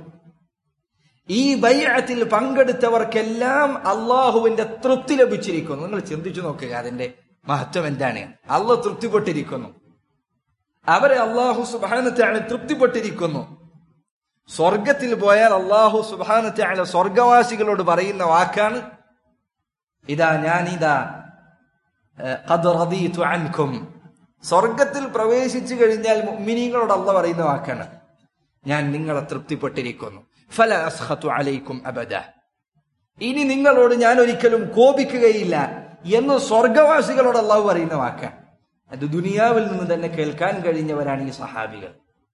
ഈ ബൈഅത്തിൽ പങ്കെടുത്തവർക്കെല്ലാം അള്ളാഹുവിന്റെ തൃപ്തി ലഭിച്ചിരിക്കുന്നു നിങ്ങൾ ചിന്തിച്ചു നോക്കുക അതിന്റെ മഹത്വം എന്താണ് അള്ളാഹ് തൃപ്തിപ്പെട്ടിരിക്കുന്നു അവരെ അള്ളാഹു സുബാനത്താണ് തൃപ്തിപ്പെട്ടിരിക്കുന്നു സ്വർഗത്തിൽ പോയാൽ അള്ളാഹു സുബാനത്താണ് സ്വർഗവാസികളോട് പറയുന്ന വാക്കാണ് ഇതാ ഞാനിതാ ഖദ് റദീതു അൻകും സ്വർഗത്തിൽ പ്രവേശിച്ചു കഴിഞ്ഞാൽ മുഅ്മിനീങ്ങളോട് അല്ല പറയുന്ന വാക്കാണ് ഞാൻ നിങ്ങളെ തൃപ്തിപ്പെട്ടിരിക്കുന്നു ഫല അസ്ഖതു അലൈക്കും അബദ ഇനി നിങ്ങളോട് ഞാൻ ഒരിക്കലും കോപിക്കുകയില്ല എന്ന് സ്വർഗവാസികളോട് അള്ളാഹു പറയുന്ന വാക്കാണ് അത് ദുനിയാവിൽ നിന്ന് തന്നെ കേൾക്കാൻ കഴിഞ്ഞവരാണ് ഈ സഹാബികൾ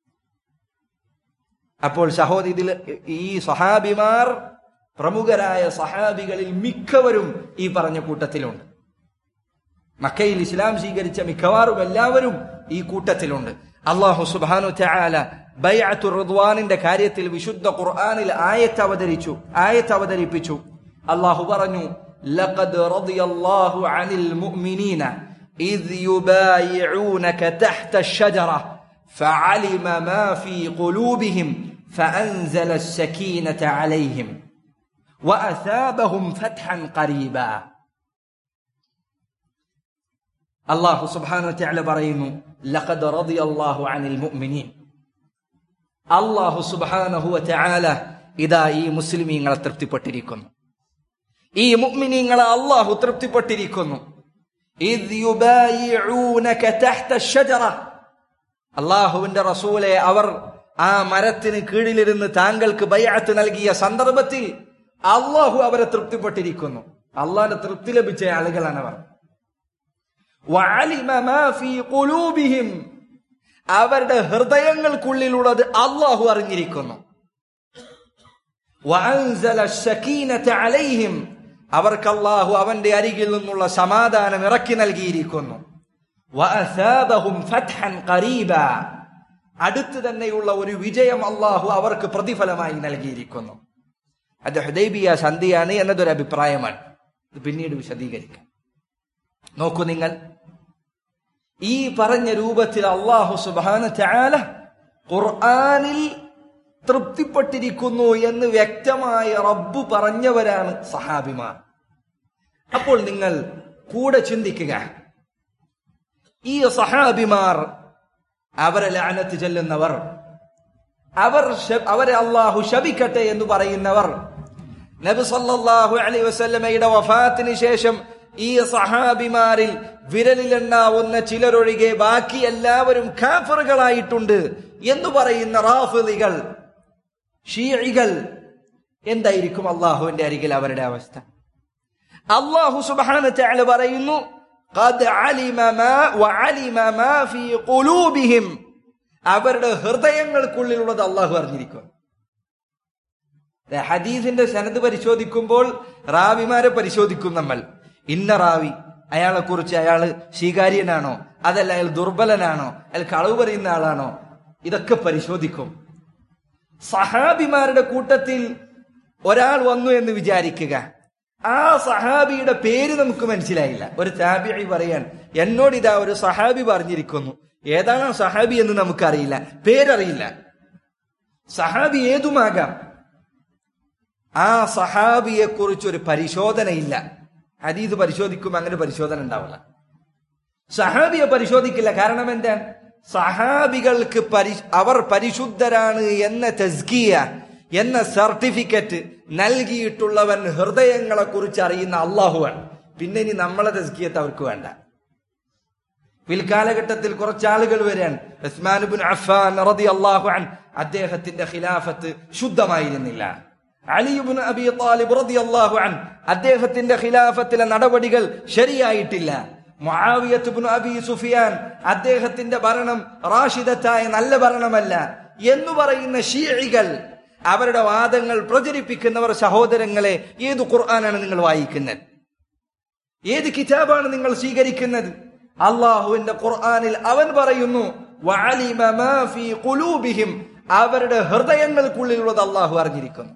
അപ്പോൾ സഹോദരി ഇതിൽ ഈ സഹാബിമാർ പ്രമുഖരായ സഹാബികളിൽ മിക്കവരും ഈ പറഞ്ഞ കൂട്ടത്തിലുണ്ട് മക്കയിൽ ഇസ്ലാം സ്വീകരിച്ച മിക്കവാറും എല്ലാവരും ഈ കൂട്ടത്തിലുണ്ട് അള്ളാഹു സുബാനു ചായാല ബൈഅത്തു റിദ്വാനിന്റെ കാര്യത്തിൽ വിശുദ്ധ ഖുർആനിൽ ആയത്ത് അവതരിച്ചു ആയത്ത് അവതരിപ്പിച്ചു അള്ളാഹു പറഞ്ഞു لقد رضي الله عن المؤمنين إذ يبايعونك تحت الشجرة فعلم ما في قلوبهم فأنزل السكينة عليهم وأثابهم فتحا قريبا അള്ളാഹു സുബാനു തആല പറയുന്നു ലഖദ് റളിയല്ലാഹു അനിൽ മുഅ്മിനീൻ അള്ളാഹു സുബാനഹു തആല ഇതാ ഈ മുസ്ലിമീങ്ങളെ തൃപ്തിപ്പെട്ടിരിക്കുന്നു ഈ മുഅ്മിനീങ്ങളെ അള്ളാഹു തൃപ്തിപ്പെട്ടിരിക്കുന്നു ഇദ് യുബായിഊനക തഹ്ത അഷ്ജറ അള്ളാഹുവിന്റെ റസൂലെ അവർ ആ മരത്തിന് കീഴിലിരുന്ന് താങ്കൾക്ക് ബൈഅത്ത് നൽകിയ സന്ദർഭത്തിൽ അള്ളാഹു അവരെ തൃപ്തിപ്പെട്ടിരിക്കുന്നു അള്ളാഹിന്റെ തൃപ്തി ലഭിച്ച ആളുകളാണ് അവർ വഅലിമ മാ ഫീ ഖുലൂബിഹിം അവരുടെ ഹൃദയങ്ങൾക്കുള്ളിലുള്ളത് അള്ളാഹു അറിഞ്ഞിരിക്കുന്നു വഅൻസല അശ്സകീനത അലൈഹിം അവർക്ക് അള്ളാഹു അവന്റെ അരികിൽ നിന്നുള്ള സമാധാനം ഇറക്കി നൽകിയിരിക്കുന്നു വഅസാബഹും ഫത്ഹൻ ഖരീബ അടുത്ത് തന്നെയുള്ള ഒരു വിജയം അള്ളാഹു അവർക്ക് പ്രതിഫലമായി നൽകിയിരിക്കുന്നു അത് ഹുദൈബിയ സന്ധിയാണ് എന്നതൊരു അഭിപ്രായമാണ് ഇത് പിന്നീട് വിശദീകരിക്കാം നോക്കൂ നിങ്ങൾ ഈ പറഞ്ഞ രൂപത്തിൽ അള്ളാഹു സുബാന ചാല ഖുർആാനിൽ തൃപ്തിപ്പെട്ടിരിക്കുന്നു എന്ന് വ്യക്തമായ റബ്ബ് പറഞ്ഞവരാണ് സഹാബിമാർ അപ്പോൾ നിങ്ങൾ കൂടെ ചിന്തിക്കുക ഈ സഹാബിമാർ അവരെ ലാനത്ത് ചെല്ലുന്നവർ അവർ ശ- അവരെ അള്ളാഹു ശപിക്കട്ടെ എന്ന് പറയുന്നവർ നബി സല്ലല്ലാഹു അലൈഹി വസല്ലമയുടെ വഫാത്തിന് ശേഷം ഈ സഹാബിമാരിൽ വിരലിലെണ്ണാവുന്ന ചിലരൊഴികെ ബാക്കി എല്ലാവരും കാഫറുകളായിട്ടുണ്ട് എന്ന് പറയുന്ന റാഫിദികൾ ഷീഇകൾ എന്തായിരിക്കും അള്ളാഹുവിന്റെ അരികിൽ അവരുടെ അവസ്ഥ അള്ളാഹു സുബ്ഹാനഹു വതആല പറയുന്നു ഖദ് അലിമ മാ വഅലിമ മാ ഫീ ഖുലൂബിഹിം അവരുടെ ഹൃദയങ്ങൾക്കുള്ളിലുള്ളത് അള്ളാഹു അറിഞ്ഞിരിക്കും ദേ, ഹദീസിന്റെ സനത് പരിശോധിക്കുമ്പോൾ റാവിമാരെ പരിശോധിക്കും നമ്മൾ ഇന്ന റാവി അയാളെ കുറിച്ച് അയാള് സ്വീകാര്യനാണോ അതല്ല അയാൾ ദുർബലനാണോ അയാൾ കളവ് പറയുന്ന ആളാണോ ഇതൊക്കെ പരിശോധിക്കും സഹാബിമാരുടെ കൂട്ടത്തിൽ ഒരാൾ വന്നു എന്ന് വിചാരിക്കുക ആ സഹാബിയുടെ പേര് നമുക്ക് മനസ്സിലായില്ല ഒരു താബിഴി പറയാൻ എന്നോട് ഇതാ ഒരു സഹാബി പറഞ്ഞിരിക്കുന്നു ഏതാണ് ആ സഹാബി എന്ന് നമുക്കറിയില്ല പേരറിയില്ല സഹാബി ഏതുമാകാം ആ സഹാബിയെ കുറിച്ച് ഒരു പരിശോധനയില്ല ഹദീദ് പരിശോധിക്കുമ്പോൾ അങ്ങനെ പരിശോധന ഉണ്ടാവില്ല സഹാബിയെ പരിശോധിക്കില്ല കാരണം എന്താണ് സഹാബികൾക്ക് പരി അവർ പരിശുദ്ധരാണ് എന്ന തസ്കിയ എന്ന സർട്ടിഫിക്കറ്റ് നൽകിയിട്ടുള്ളവൻ ഹൃദയങ്ങളെ കുറിച്ച് അറിയുന്ന അള്ളാഹുവാണ് പിന്നെ ഇനി നമ്മളെ തസ്കിയത്ത് അവർക്ക് വേണ്ട പിൽക്കാലഘട്ടത്തിൽ കുറച്ചാളുകൾ വരാൻ ഉസ്മാനുബിൻ അഫാൻ റതി അള്ളാഹു അൻ അദ്ദേഹത്തിന്റെ ഖിലാഫത്ത് ശുദ്ധമായിരുന്നില്ല അലിയുബിൻ അബി താലിബ് റതി അള്ളാഹു അൻ അദ്ദേഹത്തിന്റെ ഖിലാഫത്തിലെ നടപടികൾ ശരിയായിട്ടില്ല മുആവിയത്തുബ്നു അബി സുഫിയാൻ അദ്ദേഹത്തിന്റെ ഭരണം റാഷിദത്തായ നല്ല ഭരണമല്ല എന്ന് പറയുന്ന ഷീഇകൾ അവരുടെ വാദങ്ങൾ പ്രചരിപ്പിക്കുന്നവർ സഹോദരങ്ങളെ ഏത് ഖുർആനാണ് നിങ്ങൾ വായിക്കുന്നത് ഏത് കിതാബാണ് നിങ്ങൾ സ്വീകരിക്കുന്നത് അള്ളാഹുവിന്റെ ഖുർആനിൽ അവൻ പറയുന്നു "വഅലിമ മാ ഫീ ഖുലൂബിഹിം." അവരുടെ ഹൃദയങ്ങൾക്കുള്ളിലുള്ളത് അള്ളാഹു അറിഞ്ഞിരിക്കുന്നു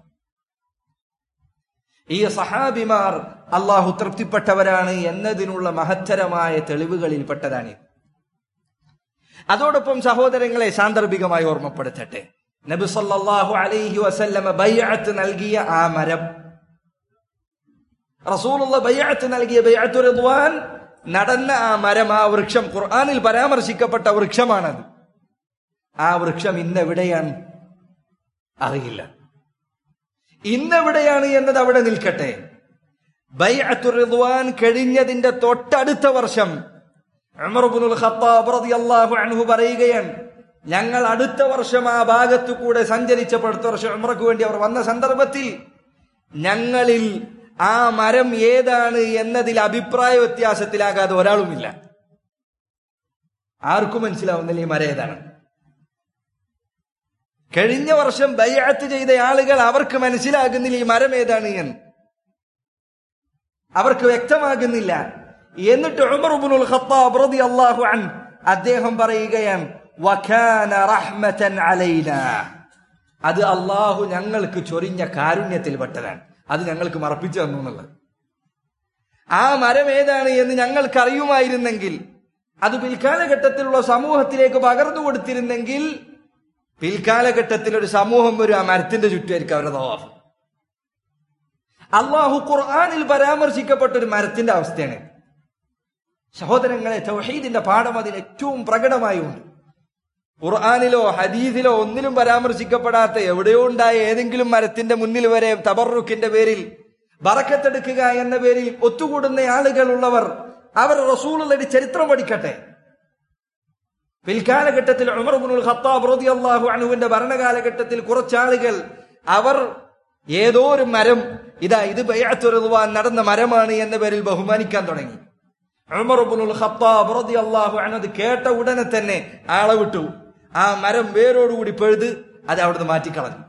ഈ സഹാബിമാർ അള്ളാഹു തൃപ്തിപ്പെട്ടവരാണ് എന്നതിനുള്ള മഹത്തരമായ തെളിവുകളിൽപ്പെട്ടതാണ് അതോടൊപ്പം സഹോദരങ്ങളെ സാന്ദർഭികമായി ഓർമ്മപ്പെടുത്തട്ടെ നബി സല്ലല്ലാഹു അലൈഹി വസല്ലമ ബൈഅത്ത് നൽകിയ ആ മരം റസൂലുള്ള ബൈഅത്ത് നൽകിയ ബൈഅത്തു റിദ്വാൻ നടന്ന ആ മരം ആ വൃക്ഷം ഖുർആനിൽ പരാമർശിക്കപ്പെട്ട വൃക്ഷമാണത് ആ വൃക്ഷം ഇന്നെവിടെയാണ് അറിയില്ല ഇന്നെവിടെയാണ് എന്നത് അവിടെ നിൽക്കട്ടെ ബൈഅത്തു റിദ്വാൻ കഴിഞ്ഞതിന്റെ തൊട്ടടുത്ത വർഷം ഉമർ ഇബ്നുൽ ഖത്താബ് റളിയല്ലാഹു അൻഹു പറയുകയാണ് ഞങ്ങൾ അടുത്ത വർഷം ആ ഭാഗത്തു കൂടെ സഞ്ചരിച്ചപ്പോൾ അടുത്ത വർഷം ഉമറക്ക് വേണ്ടി അവർ വന്ന സന്ദർഭത്തിൽ ഞങ്ങളിൽ ആ മരം ഏതാണ് എന്നതിൽ അഭിപ്രായ വ്യത്യാസത്തിലാകാതെ ഒരാളുമില്ല ആർക്കും മനസ്സിലാവുന്നില്ല ഈ മരം ഏതാണ് കഴിഞ്ഞ വർഷം ബയ്യാത്ത് ചെയ്ത ആളുകൾ അവർക്ക് മനസ്സിലാകുന്നില്ല ഈ മരം ഏതാണ് എന്ന് അവർക്ക് വ്യക്തമാകുന്നില്ല എന്നിട്ട് ഉമർ ഇബ്നുൽ ഖത്താബ് റളിയല്ലാഹു അൻ അദ്ദേഹം പറയുകയാണ് വകാന റഹ്മതൻ അലൈനാ അത് അള്ളാഹു ഞങ്ങൾക്ക് ചൊരിഞ്ഞ കാരുണ്യത്തിൽപ്പെട്ടതാണ് അത് ഞങ്ങൾക്ക് മറപ്പിച്ചു തന്നു എന്നുള്ളത് ആ മരം ഏതാണ് എന്ന് ഞങ്ങൾക്ക് അറിയുമായിരുന്നെങ്കിൽ അത് പിൽക്കാലഘട്ടത്തിലുള്ള സമൂഹത്തിലേക്ക് പകർന്നു കൊടുത്തിരുന്നെങ്കിൽ പിൽക്കാലഘട്ടത്തിൽ ഒരു സമൂഹം വരും ആ മരത്തിന്റെ ചുറ്റുമായിരിക്കും അവരുടെ തവാഫ് അള്ളാഹു ഖുർആാനിൽ പരാമർശിക്കപ്പെട്ട ഒരു മരത്തിന്റെ അവസ്ഥയാണ് സഹോദരങ്ങളെ തൗഹീദിന്റെ പാഠം അതിൽ ഏറ്റവും പ്രകടമായി ഉണ്ട് ഖുർആാനിലോ ഹദീസിലോ ഒന്നിലും പരാമർശിക്കപ്പെടാത്ത എവിടെയോ ഉണ്ടായ ഏതെങ്കിലും മരത്തിന്റെ മുന്നിൽ വരെ തബറുക്കിന്റെ പേരിൽ ബറക്കത്തെടുക്കുക എന്ന പേരിൽ ഒത്തുകൂടുന്ന ആളുകൾ ഉള്ളവർ അവർ റസൂളുള്ളൊരു ചരിത്രം പഠിക്കട്ടെ പിൽക്കാലഘട്ടത്തിൽ ഉമർ ഇബ്നുൽ ഖത്താബ് റളിയല്ലാഹു അൻഹുവിന്റെ ഭരണകാലഘട്ടത്തിൽ കുറച്ചാളുകൾ അവർ ഏതോ ഒരു മരം ഇതാ ഇത് ബൈഅത്തു റിദ്വാൻ നടന്ന മരമാണ് എന്ന പേരിൽ ബഹുമാനിക്കാൻ തുടങ്ങി ഉമർ ഇബ്നുൽ ഖത്താബ് റളിയല്ലാഹു അൻഹു അത് കേട്ട ഉടനെ തന്നെ ആളെ വിട്ടു ആ മരം വേരോടുകൂടി പെഴുത് അത് അവിടുന്ന് മാറ്റിക്കളഞ്ഞു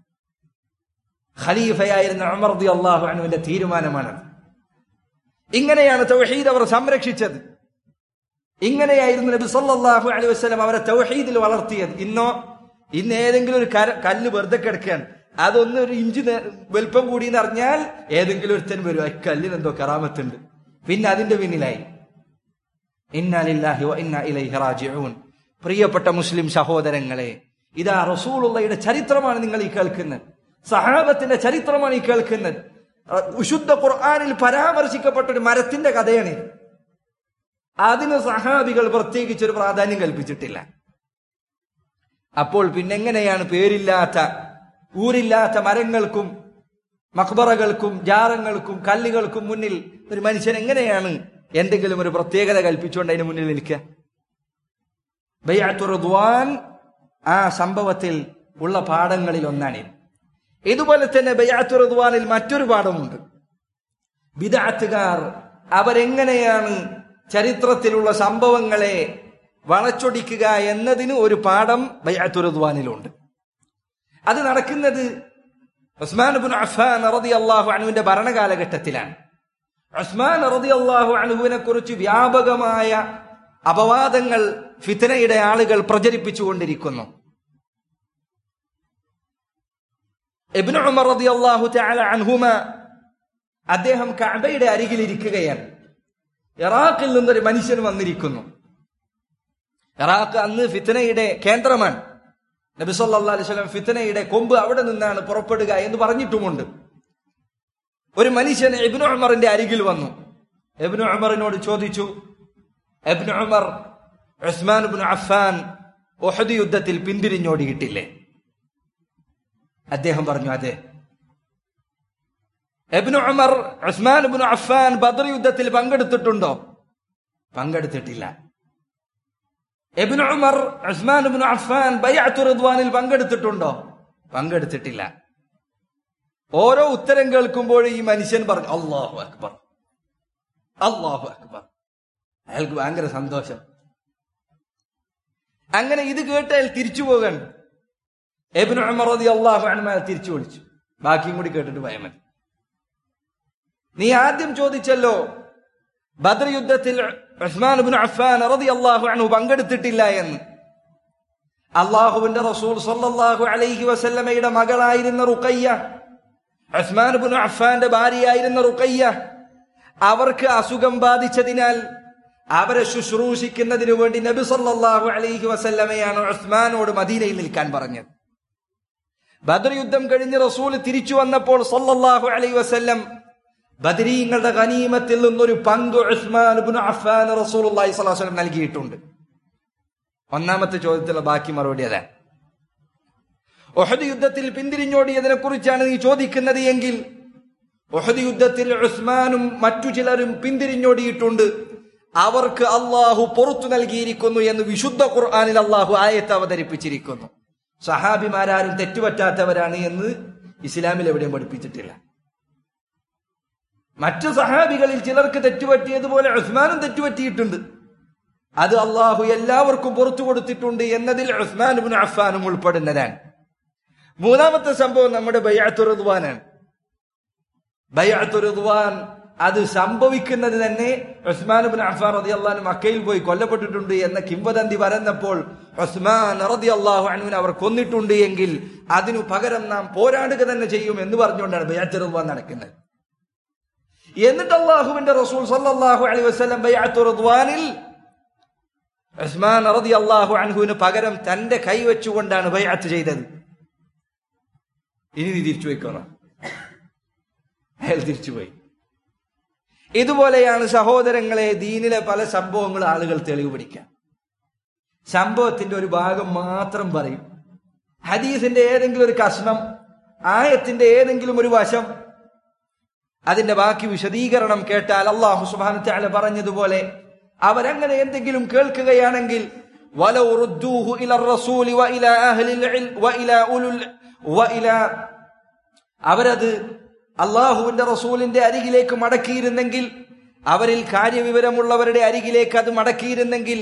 ഖലീഫയായിരുന്ന ഉമർ റളിയല്ലാഹു അൻഹുവിന്റെ തീരുമാനമാണത് ഇങ്ങനെയാണ് തൗഹീദ് അവർ സംരക്ഷിച്ചത് ഇങ്ങനെയായിരുന്നു നബി സല്ലല്ലാഹു അലൈഹി വസല്ലം അവരെ തൗഹീദിൽ വളർത്തിയത് ഇന്നോ ഇന്ന് ഏതെങ്കിലും ഒരു കര കല്ല് വെറുതെ കിടക്കുകയാണ് അതൊന്ന് ഒരു ഇഞ്ച് നേ- വലുപ്പം കൂടി എന്ന് അറിഞ്ഞാൽ ഏതെങ്കിലും ഒരുത്തൻ വരും ആ കല്ലിന് എന്തോ കറാമത്തുണ്ട് പിന്നെ അതിന്റെ പിന്നിലായി ഇന്നാലില്ലാഹി വ ഇന്നാ ഇലൈഹി റാജിഊൻ പ്രിയപ്പെട്ട മുസ്ലിം സഹോദരങ്ങളെ ഇതാ റസൂലുള്ളയുടെ ചരിത്രമാണ് നിങ്ങൾ ഈ കേൾക്കുന്നത് സഹാബത്തിന്റെ ചരിത്രമാണ് ഈ കേൾക്കുന്നത് അഹ് വിശുദ്ധ ഖുർആനിൽ പരാമർശിക്കപ്പെട്ട ഒരു മരത്തിന്റെ കഥയാണ് അതിന് സഹാബികൾ പ്രത്യേകിച്ച് ഒരു പ്രാധാന്യം കൽപ്പിച്ചിട്ടില്ല അപ്പോൾ പിന്നെങ്ങനെയാണ് പേരില്ലാത്ത ഊരില്ലാത്ത മരങ്ങൾക്കും മക്ബറകൾക്കും ജാറങ്ങൾക്കും കല്ലുകൾക്കും മുന്നിൽ ഒരു മനുഷ്യൻ എങ്ങനെയാണ് എന്തെങ്കിലും ഒരു പ്രത്യേകത കൽപ്പിച്ചുകൊണ്ട് അതിന് മുന്നിൽ നിൽക്കുക ബയ്യാത്തു റിദ്വാൻ ആ സംഭവത്തിൽ ഉള്ള പാഠങ്ങളിൽ ഒന്നാണിത് ഇതുപോലെ തന്നെ ബയ്യാത്തു റിദ്വാനിൽ മറ്റൊരു പാഠമുണ്ട് ബിദാത്തുകാർ അവരെങ്ങനെയാണ് ചരിത്രത്തിലുള്ള സംഭവങ്ങളെ വളച്ചൊടിക്കുക എന്നതിന് ഒരു പാഠം ബയ്യാത്തു റിദ്വാനിലുണ്ട് അത് നടക്കുന്നത് ഉസ്മാൻ ബിൻ അഫാൻ റതി അള്ളാഹു അണുവിന്റെ ഭരണകാലഘട്ടത്തിലാണ് ഉസ്മാൻ റതി അള്ളാഹു അണുവിനെ കുറിച്ച് വ്യാപകമായ അപവാദങ്ങൾ ഫിത്തനയുടെ ആളുകൾ പ്രചരിപ്പിച്ചുകൊണ്ടിരിക്കുന്നു ഇബ്നു ഉമർ റതി അള്ളാഹു തആല അൻഹുമ അദ്ദേഹം കഅബയുടെ അരികിൽ ഇരിക്കുകയാണ് ഇറാഖിൽ നിന്നൊരു മനുഷ്യൻ വന്നിരിക്കുന്നു ഇറാഖ് അന്ന് ഫിത്തനയുടെ കേന്ദ്രമാണ് നബി സല്ലല്ലാഹു അലൈഹി വസല്ലം ഫിത്തനയുടെ കൊമ്പ് അവിടെ നിന്നാണ് പുറപ്പെടുക എന്ന് പറഞ്ഞിട്ടുമുണ്ട് ഒരു മനുഷ്യൻ ഇബ്നു ഉമറിന്റെ അരികിൽ വന്നു ഇബ്നു ഉമറിനോട് ചോദിച്ചു ഇബ്നു ഉമർ ഉസ്മാൻ ഇബ്നു അഫ്ഫാൻ ഉഹദ് യുദ്ധത്തിൽ പിന്തിരിഞ്ഞോടിയിട്ടില്ലേ അദ്ദേഹം പറഞ്ഞു അതെ എബ്നു ഉമർ ഉസ്മാൻ ഇബ്നു അഫ്ഫാൻ ബദർ യുദ്ധത്തിൽ പങ്കെടുത്തിട്ടുണ്ടോ പങ്കെടുത്തിട്ടില്ല എബ്നു ഉമർ ഉസ്മാൻ ഇബ്നു അഫ്ഫാൻ ബൈഅത്തു റിദ്വാനിൽ പങ്കെടുത്തിട്ടുണ്ടോ പങ്കെടുത്തിട്ടില്ല ഓരോ ഉത്തരം കേൾക്കുമ്പോൾ ഈ മനുഷ്യൻ പറഞ്ഞു അള്ളാഹു അക്ബർ അള്ളാഹു അക്ബർ അയാൾക്ക് ഭയങ്കര സന്തോഷം അങ്ങനെ ഇത് കേട്ട് അയാൾ തിരിച്ചു പോകണം എബിന് ഉമർ റതി അള്ളാഹു അൻഹു തിരിച്ചു വിളിച്ചു ബാക്കിയും കൂടി കേട്ടിട്ട് പോയാൽ മതി നീ ആദ്യം ചോദിച്ചല്ലോ ബദർ യുദ്ധത്തിൽ ഉസ്മാൻ ഇബ്നു അഫ്ഫാൻ റതി അള്ളാഹു അൻഹു പങ്കെടുത്തിട്ടില്ല എന്ന് അള്ളാഹുവിന്റെ റസൂൽ സല്ലല്ലാഹു അലൈഹി വസല്ലമയുടെ മകളായിരുന്ന റുഖയ്യ ഉസ്മാൻ ഇബ്നു അഫ്ഫാന്റെ ഭാര്യയായിരുന്ന റുഖയ്യ അവർക്ക് അസുഖം ബാധിച്ചതിനാൽ അവരെ ശുശ്രൂഷിക്കുന്നതിനു വേണ്ടി നബി സല്ലല്ലാഹു അലൈഹി വസല്ലമയാണ് ഉസ്മാനോട് മദീനയിൽ നിൽക്കാൻ പറഞ്ഞത് ബദർ യുദ്ധം കഴിഞ്ഞ് റസൂൽ തിരിച്ചു വന്നപ്പോൾ സല്ലല്ലാഹു അലൈഹി വസല്ലം ബദരീങ്ങളുടെ ഗനീമത്തിൽ നിന്നൊരു പങ്ക് ഉസ്മാൻ ഇബ്നു അഫ്ഫാൻ റസൂലുള്ളാഹി സ്വല്ലല്ലാഹു അലൈഹി വസല്ലം നൽകിയിട്ടുണ്ട് ഒന്നാമത്തെ ചോദ്യത്തിലുള്ള ബാക്കി മറുപടി അതാണ് ഒഹദ് യുദ്ധത്തിൽ പിന്തിരിഞ്ഞോടിയതിനെ കുറിച്ചാണ് നീ ചോദിക്കുന്നത് എങ്കിൽ ഒഹദ് യുദ്ധത്തിൽ ഉസ്മാനും മറ്റു ചിലരും പിന്തിരിഞ്ഞോടിയിട്ടുണ്ട് അവർക്ക് അള്ളാഹു പുറത്തു നൽകിയിരിക്കുന്നു എന്ന് വിശുദ്ധ ഖുർആാനിൽ അള്ളാഹു ആയത്ത് അവതരിപ്പിച്ചിരിക്കുന്നു സഹാബിമാരാരും തെറ്റുപറ്റാത്തവരാണ് എന്ന് ഇസ്ലാമിൽ എവിടെയും പഠിപ്പിച്ചിട്ടില്ല മറ്റു സഹാബികളിൽ ചിലർക്ക് തെറ്റുപറ്റിയതുപോലെ ഉസ്മാനും തെറ്റുപറ്റിയിട്ടുണ്ട് അത് അള്ളാഹു എല്ലാവർക്കും പുറത്തു കൊടുത്തിട്ടുണ്ട് എന്നതിൽ ഉസ്മാൻ ഇബ്നു അഫ്ഫാനും ഉൾപ്പെടുന്നതാണ് മൂന്നാമത്തെ സംഭവം നമ്മുടെ ബയ്യാത്തു റിദ്വാനാണ് ബയ്യാത്തു റിദ്വാൻ അത് സംഭവിക്കുന്നത് തന്നെ ഉസ്മാൻ ഇബ്നു അഫ്ഫാൻ റളിയല്ലാഹു അൻഹു മക്കയിൽ പോയി കൊല്ലപ്പെട്ടിട്ടുണ്ട് എന്ന കിംവദന്തി വരുന്നപ്പോൾ ഉസ്മാൻ റളിയല്ലാഹു അൻഹുവിനെ അവർ കൊന്നിട്ടുണ്ട് എങ്കിൽ അതിനു പകരം നാം പോരാടുക തന്നെ ചെയ്യും എന്ന് പറഞ്ഞുകൊണ്ടാണ് ബയ്യാത്തു റിദ്വാൻ നടക്കുന്നത് എന്നിട്ട് അള്ളാഹുവിന്റെ റസൂൽ സല്ലല്ലാഹു അലൈഹി വസല്ലം ബയ്യാത്തു റിദ്വാനിൽ ഉസ്മാൻ റളിയല്ലാഹു അൻഹുവിന് പകരം തന്റെ കൈ വെച്ചുകൊണ്ടാണ് ബയ്യാത്ത് ചെയ്തത് ഇനി നീ തിരിച്ചു പോയിക്കോണം അയാൾ തിരിച്ചുപോയി ഇതുപോലെയാണ് സഹോദരങ്ങളെ ദീനിലെ പല സംഭവങ്ങൾ ആളുകൾ തെളിവ് പിടിക്കാം സംഭവത്തിന്റെ ഒരു ഭാഗം മാത്രം പറയും ഹദീസിന്റെ ഏതെങ്കിലും ഒരു കഷ്ണം ആയത്തിന്റെ ഏതെങ്കിലും ഒരു വശം അതിന്റെ ബാക്കി വിശദീകരണം കേട്ടാൽ അള്ളാഹു സുബാന പറഞ്ഞതുപോലെ അവരങ്ങനെ എന്തെങ്കിലും കേൾക്കുകയാണെങ്കിൽ ولو ردوه إلى الرسول وإلى أهل العلم وإلى أولو وإلى അവരത് അള്ളാഹുവിന്റെ റസൂലിന്റെ അരികിലേക്ക് മടക്കിയിരുന്നെങ്കിൽ അവരിൽ കാര്യവിവരമുള്ളവരുടെ അരികിലേക്ക് അത് മടക്കിയിരുന്നെങ്കിൽ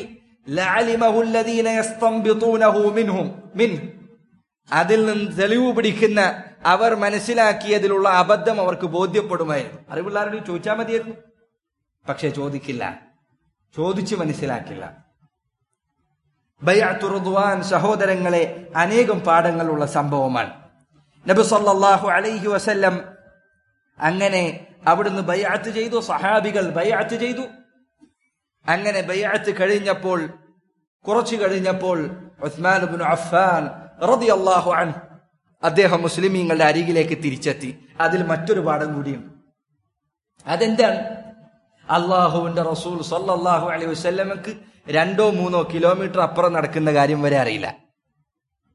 അതിൽ നിന്ന് തെളിവ് പിടിക്കുന്ന അവർ മനസ്സിലാക്കിയതിലുള്ള അബദ്ധം അവർക്ക് ബോധ്യപ്പെടുമായിരുന്നു അറിവുള്ളവരോട് ചോദിച്ചാൽ മതിയായിരുന്നു പക്ഷെ ചോദിക്കില്ല ചോദിച്ചു മനസ്സിലാക്കില്ല ബയ്യാത്തുറുദ്വാൻ സഹോദരങ്ങളെ അനേകം പാഠങ്ങളുള്ള സംഭവമാണ് നബി സല്ലല്ലാഹു അലൈഹി വസല്ലം അങ്ങനെ അവിടുന്ന് ബയ്യാത്ത് ചെയ്തു സഹാബികൾ ബയ്യാത്ത് ചെയ്തു അങ്ങനെ ബയ്യാത്ത് കഴിഞ്ഞപ്പോൾ കുറച്ചു കഴിഞ്ഞപ്പോൾ ഉസ്മാൻ ഇബ്നു അഫ്ഫാൻ റളിയല്ലാഹു അൻഹു അദ്ദേഹം മുസ്ലിമീങ്ങളുടെ അരികിലേക്ക് തിരിച്ചെത്തി അതിൽ മറ്റൊരു പാഠം കൂടിയുണ്ട് അതെന്താണ് അള്ളാഹുവിന്റെ റസൂൽ സല്ലല്ലാഹു അലൈഹി വസല്ലമക്ക് രണ്ടോ മൂന്നോ കിലോമീറ്റർ അപ്പുറം നടക്കുന്ന കാര്യം വരെ അറിയില്ല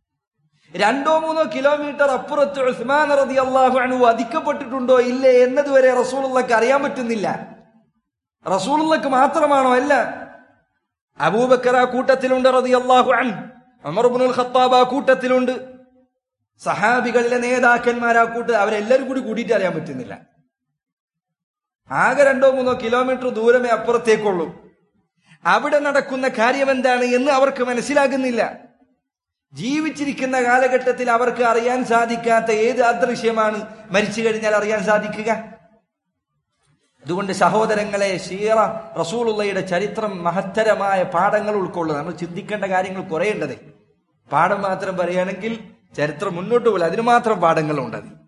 രണ്ടോ മൂന്നോ കിലോമീറ്റർ അപ്പുറത്ത് ഉസ്മാൻ റതി അള്ളാഹു അണു വധിക്കപ്പെട്ടിട്ടുണ്ടോ ഇല്ലേ എന്നതുവരെ റസൂലുള്ളക്ക് അറിയാൻ പറ്റുന്നില്ല റസൂലുള്ളക്ക് മാത്രമാണോ അല്ല അബൂബക്കർ ആ കൂട്ടത്തിലുണ്ട് റതി അള്ളാഹു അൻ അമർബുൽ ഖത്താബ് ആ കൂട്ടത്തിലുണ്ട് സഹാബികളിലെ നേതാക്കന്മാർ ആ കൂട്ട അവരെല്ലാവരും കൂടി കൂടിയിട്ട് അറിയാൻ പറ്റുന്നില്ല ആകെ രണ്ടോ മൂന്നോ കിലോമീറ്റർ ദൂരമേ അപ്പുറത്തേക്കുള്ളൂ അവിടെ നടക്കുന്ന കാര്യം എന്താണ് എന്ന് അവർക്ക് മനസ്സിലാകുന്നില്ല ജീവിച്ചിരിക്കുന്ന കാലഘട്ടത്തിൽ അവർക്ക് അറിയാൻ സാധിക്കാത്ത ഏത് അദൃശ്യമാണ് മരിച്ചു കഴിഞ്ഞാൽ അറിയാൻ സാധിക്കുക അതുകൊണ്ട് സഹോദരങ്ങളെ ഷീറ റസൂലുള്ളയുടെ ചരിത്രം മഹത്തരമായ പാഠങ്ങൾ ഉൾക്കൊള്ളുന്നു നമ്മൾ ചിന്തിക്കേണ്ട കാര്യങ്ങൾ കുറേണ്ടത് പാഠം മാത്രം പറയുകയാണെങ്കിൽ ചരിത്രം മുന്നോട്ട് പോലെ അതിന് മാത്രം പാഠങ്ങളുണ്ട് അതിൽ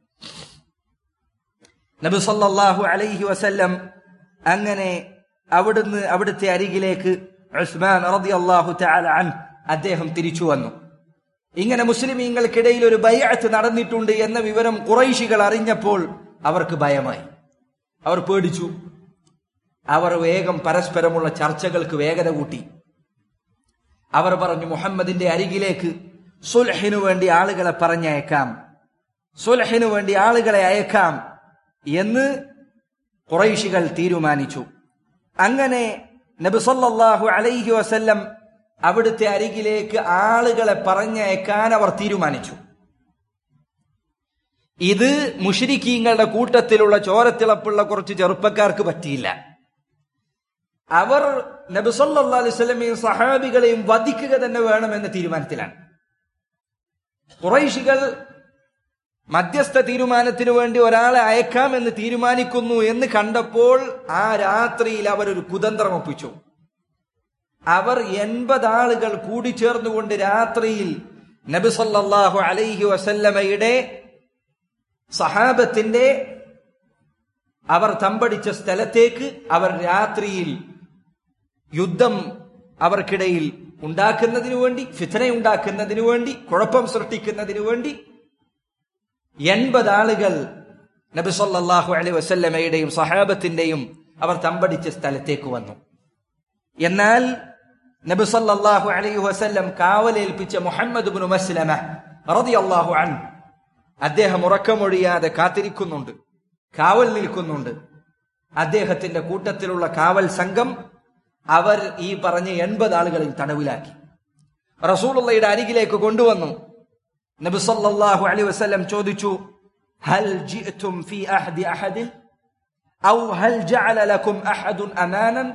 നബി സല്ലല്ലാഹു അലൈഹി വസല്ലം അങ്ങനെ അവിടുന്ന് അവിടുത്തെ അരികിലേക്ക് ഉസ്മാൻ റളിയല്ലാഹു തആല അൻ അദ്ദേഹം തിരിച്ചു വന്നു ഇങ്ങനെ മുസ്ലിമീങ്ങൾക്കിടയിൽ ഒരു ബൈഅത്ത് നടന്നിട്ടുണ്ട് എന്ന വിവരം കുറൈശികൾ അറിഞ്ഞപ്പോൾ അവർക്ക് ഭയമായി അവർ പേടിച്ചു അവർ വേഗം പരസ്പരമുള്ള ചർച്ചകൾക്ക് വേഗത കൂട്ടി അവർ പറഞ്ഞു മുഹമ്മദിന്റെ അരികിലേക്ക് സുൽഹിനു വേണ്ടി ആളുകളെ പറഞ്ഞയക്കാം സുൽഹിനു വേണ്ടി ആളുകളെ അയക്കാം എന്ന് കുറൈശികൾ തീരുമാനിച്ചു അങ്ങനെ നബി സല്ലല്ലാഹു അലൈഹി വസല്ലം അവിടുത്തെ അരികിലേക്ക് ആളുകളെ പറഞ്ഞയക്കാൻ അവർ തീരുമാനിച്ചു ഇത് മുഷരിക്കീങ്ങളുടെ കൂട്ടത്തിലുള്ള ചോരത്തിളപ്പുള്ള കുറച്ച് ചെറുപ്പക്കാർക്ക് പറ്റിയില്ല അവർ നബി സല്ലല്ലാഹു അലൈഹി വസല്ലമയും സഹാബികളെയും വധിക്കുക തന്നെ വേണമെന്ന തീരുമാനത്തിലാണ് കുറൈശികൾ മധ്യസ്ഥ തീരുമാനത്തിനു വേണ്ടി ഒരാളെ അയക്കാമെന്ന് തീരുമാനിക്കുന്നു എന്ന് കണ്ടപ്പോൾ ആ രാത്രിയിൽ അവരൊരു കുതന്ത്രം ഒപ്പിച്ചു അവർ എൺപത് ആളുകൾ കൂടിച്ചേർന്നുകൊണ്ട് രാത്രിയിൽ നബി സല്ലല്ലാഹു അലൈഹി വസല്ലമയുടെ സഹാബത്തിന്റെ അവർ തമ്പടിച്ച സ്ഥലത്തേക്ക് അവർ രാത്രിയിൽ യുദ്ധം അവർക്കിടയിൽ ഉണ്ടാക്കുന്നതിനു വേണ്ടി ഫിത്തന ഉണ്ടാക്കുന്നതിനു വേണ്ടി കുഴപ്പം സൃഷ്ടിക്കുന്നതിനു വേണ്ടി എൺപത് ആളുകൾ നബി സല്ലല്ലാഹു അലൈഹി വസല്ലമയുടെയും സഹാബത്തിന്റെയും അവർ തമ്പടിച്ച സ്ഥലത്തേക്ക് വന്നു എന്നാൽ നബി സല്ലല്ലാഹു അലൈഹി വസല്ലം കാവലേൽപ്പിച്ച മുഹമ്മദ് ബിൻ മസ്ലമ റളിയല്ലാഹു അൻ അദ്ദേഹം ഉറക്കമൊഴിയാതെ കാത്തിരിക്കുന്നുണ്ട് കാവൽ നിൽക്കുന്നുണ്ട് അദ്ദേഹത്തിന്റെ കൂട്ടത്തിലുള്ള കാവൽ സംഘം അവർ ഈ പറഞ്ഞ എൺപത് ആളുകളെയും തടവിലാക്കി റസൂലുള്ളയുടെ അരികിലേക്ക് കൊണ്ടുവന്നു നബി സല്ലല്ലാഹു അലൈഹി വസല്ലം ചോദിച്ചു ഹൽ ജിഅ്തും ഫീ അഹദി അഹദിൻ ഔ ഹൽ ജഅല ലക്കും അഹദുൻ അമാനൻ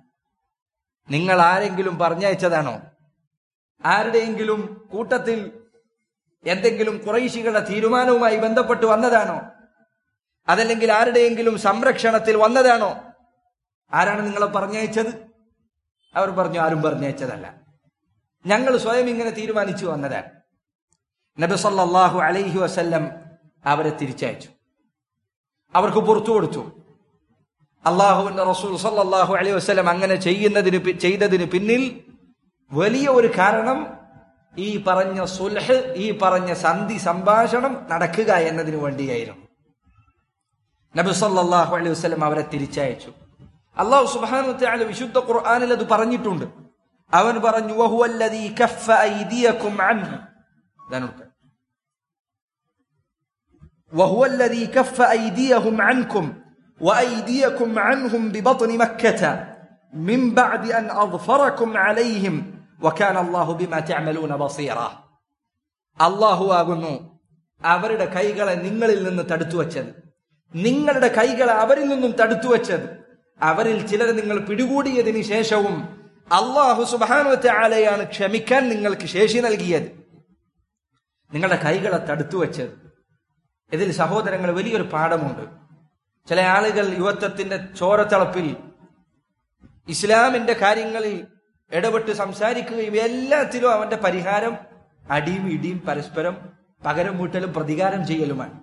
നിങ്ങൾ ആരെങ്കിലും പറഞ്ഞയച്ചതാണോ ആരുടെയെങ്കിലും കൂട്ടത്തിൽ എന്തെങ്കിലും കുറൈശികളുടെ തീരുമാനവുമായി ബന്ധപ്പെട്ട് വന്നതാണോ അതല്ലെങ്കിൽ ആരുടെയെങ്കിലും സംരക്ഷണത്തിൽ വന്നതാണോ ആരാണ് നിങ്ങളെ പറഞ്ഞയച്ചത് അവർ പറഞ്ഞു ആരും പറഞ്ഞയച്ചതല്ല ഞങ്ങൾ സ്വയം ഇങ്ങനെ തീരുമാനിച്ചു വന്നതാണ് നബി സല്ലല്ലാഹു അലൈഹി വസല്ലം അവരെ തിരിച്ചയച്ചു അവർക്ക് പുറത്തു കൊടുത്തു അള്ളാഹുവിന്റെ റസൂൽ സല്ലല്ലാഹു അലൈഹി വസല്ലം അങ്ങനെ ചെയ്യുന്നതിന് പി- ചെയ്തതിന് പിന്നിൽ വലിയ ഒരു കാരണം ഈ പറഞ്ഞ സുൽഹ് ഈ പറഞ്ഞ സന്ധി സംഭാഷണം നടക്കുക എന്നതിനു വേണ്ടിയായിരുന്നു നബി സല്ലല്ലാഹു അലൈഹി വസല്ലം അവരെ തിരിച്ചയച്ചു അള്ളാഹു സുബ്ഹാനഹു വതആല വിശുദ്ധ ഖുർആനിൽ അത് പറഞ്ഞിട്ടുണ്ട് അവൻ പറഞ്ഞു വഹുവല്ലദീ കഫ ഐദിയകും അൻഹു ഇതാണ് ഉത്തരം. وهو الذي كف أيديهم عنكم وأيديكم عنهم ببطن مكة من بعد أن أظفركم عليهم وكان الله بما تعملون بصيرا അള്ളാഹു ആകുന്നു അവരുടെ കൈകളെ നിങ്ങളിൽ നിന്ന് തടുത്തു വച്ചത് നിങ്ങളുടെ കൈകളെ അവരിൽ നിന്നും തടുത്തു വച്ചത് അവരിൽ ചിലരെ നിങ്ങൾ പിടികൂടിയതിനു ശേഷവും അള്ളാഹു സുബാനുവത്തെ ആലയാണ് ക്ഷമിക്കാൻ നിങ്ങൾക്ക് ശേഷി നൽകിയത് നിങ്ങളുടെ കൈകളെ തടുത്തു വച്ചത് ഇതിൽ സഹോദരങ്ങൾ വലിയൊരു പാഠമുണ്ട് ചില ആളുകൾ യുവത്വത്തിന്റെ ചോരത്തളപ്പിൽ ഇസ്ലാമിന്റെ കാര്യങ്ങളിൽ ഇടപെട്ട് സംസാരിക്കുകയും എല്ലാത്തിലും അവന്റെ പരിഹാരം അടിയും ഇടിയും പരസ്പരം പകരം വീട്ടലും പ്രതികാരം ചെയ്യലുമാണ്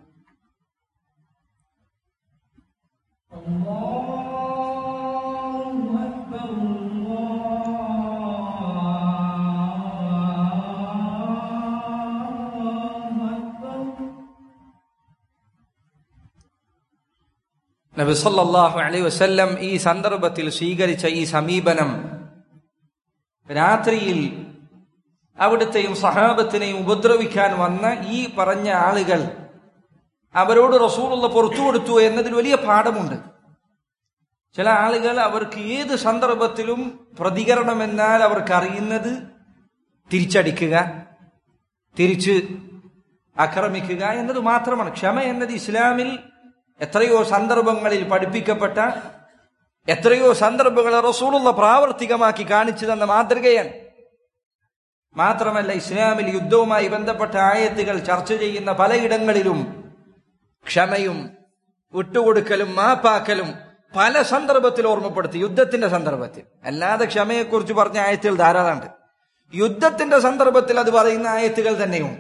നബി സല്ലല്ലാഹു അലൈഹി വസല്ലം ഈ സന്ദർഭത്തിൽ സ്വീകരിച്ച ഈ സമീപനം രാത്രിയിൽ അവിടുത്തെയും സഹാബത്തിനെയും ഉപദ്രവിക്കാൻ വന്ന ഈ പറഞ്ഞ ആളുകൾ അവരോട് റസൂലുള്ള പുറത്തു കൊടുത്തു എന്നതിൽ വലിയ പാഠമുണ്ട് ചില ആളുകൾ അവർക്ക് ഏത് സന്ദർഭത്തിലും പ്രതികരണം എന്നാൽ അവർക്ക് അറിയുന്നത് തിരിച്ചടിക്കുക തിരിച്ച് ആക്രമിക്കുക എന്നത് മാത്രമാണ് ക്ഷമ എന്നത് ഇസ്ലാമിൽ എത്രയോ സന്ദർഭങ്ങളിൽ പഠിപ്പിക്കപ്പെട്ട എത്രയോ സന്ദർഭങ്ങൾ റസൂലുള്ള പ്രാവർത്തികമാക്കി കാണിച്ചു തന്ന മാതൃകയാണ് മാത്രമല്ല ഇസ്ലാമിൽ യുദ്ധവുമായി ബന്ധപ്പെട്ട ആയത്തുകൾ ചർച്ച ചെയ്യുന്ന പലയിടങ്ങളിലും ക്ഷമയും വിട്ടുകൊടുക്കലും മാപ്പാക്കലും പല സന്ദർഭത്തിൽ ഓർമ്മപ്പെടുത്തി യുദ്ധത്തിന്റെ സന്ദർഭത്തിൽ അല്ലാതെ ക്ഷമയെക്കുറിച്ച് പറഞ്ഞ ആയത്തുകൾ ധാരാളമുണ്ട് യുദ്ധത്തിന്റെ സന്ദർഭത്തിൽ അത് പറയുന്ന ആയത്തുകൾ തന്നെയുണ്ട്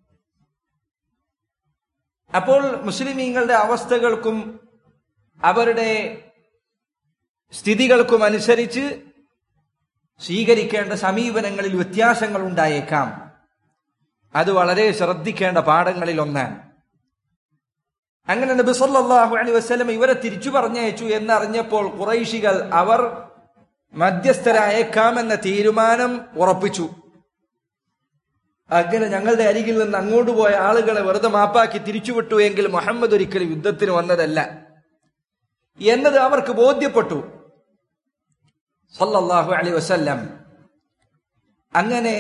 അപ്പോൾ മുസ്ലിമീങ്ങളുടെ അവസ്ഥകൾക്കും അവരുടെ സ്ഥിതികൾക്കും അനുസരിച്ച് സ്വീകരിക്കേണ്ട സമീപനങ്ങളിൽ വ്യത്യാസങ്ങൾ ഉണ്ടായേക്കാം അത് വളരെ ശ്രദ്ധിക്കേണ്ട പാഠങ്ങളിൽ ഒന്നാണ് അങ്ങനെ നബി സല്ലല്ലാഹു അലൈഹി വസല്ലം ഇവരെ തിരിച്ചു പറഞ്ഞയച്ചു എന്നറിഞ്ഞപ്പോൾ കുറൈശികൾ അവർ മധ്യസ്ഥരായേക്കാമെന്ന തീരുമാനം ഉറപ്പിച്ചു അങ്ങനെ ഞങ്ങളുടെ അരികിൽ നിന്ന് അങ്ങോട്ട് പോയ ആളുകളെ വെറുതെ മാപ്പാക്കി തിരിച്ചുവിട്ടു എങ്കിൽ മുഹമ്മദ് ഒരിക്കലും യുദ്ധത്തിന് വന്നതല്ല എന്നത് അവർക്ക് ബോധ്യപ്പെട്ടു സല്ലല്ലാഹു അലൈഹി വസല്ലം അങ്ങനെ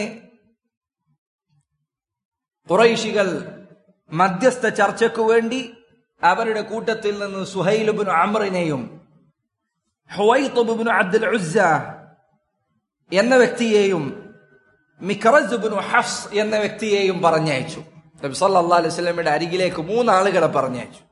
കുറൈശികൾ മധ്യസ്ഥ ചർച്ചയ്ക്കു വേണ്ടി അവരുടെ കൂട്ടത്തിൽ നിന്ന് സുഹൈലുബിൻ അമറിനെയും ഹുവൈത്തുബിൻ അബ്ദുൽ ഉസ്സ എന്ന വ്യക്തിയെയും മിഖറസുബിൻ ഹഫ്സ് എന്ന വ്യക്തിയെയും പറഞ്ഞയച്ചു നബി സല്ലല്ലാഹു അലൈഹി വസല്ലമയുടെ അരികിലേക്ക് മൂന്നാളുകളെ പറഞ്ഞയച്ചു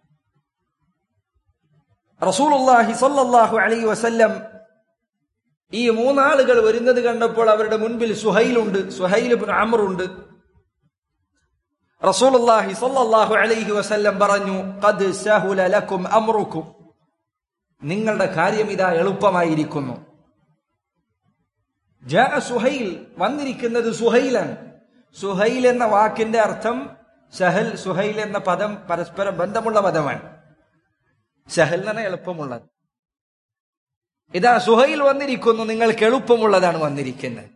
റസൂലുള്ളാഹി സല്ലല്ലാഹു അലൈഹി വസല്ലം ഈ മൂന്നാളുകൾ വരുന്നത് കണ്ടപ്പോൾ അവരുടെ മുൻപിൽ സുഹൈലുണ്ട് സുഹൈലുബിൻ അമറുണ്ട് റസൂലുള്ളാഹി സ്വല്ലല്ലാഹു അലൈഹി വസല്ലം പറഞ്ഞു ഖദ് സഹുല ലക്കും അംറുക്കും നിങ്ങളുടെ കാര്യം ഇതാ എളുപ്പമായിരിക്കുന്നു ജാ സുഹൈൽ വന്നിരിക്കുന്നത് സുഹൈലാണ് സുഹൈൽ എന്ന വാക്കിന്റെ അർത്ഥം സഹൽ സുഹൈൽ എന്ന പദം പരസ്പരം ബന്ധമുള്ള പദമാണ് സഹൽ എന്ന എളുപ്പമുള്ളത് ഇതാ സുഹൈൽ വന്നിരിക്കുന്നു നിങ്ങൾക്ക് എളുപ്പമുള്ളതാണ് വന്നിരിക്കുന്നത്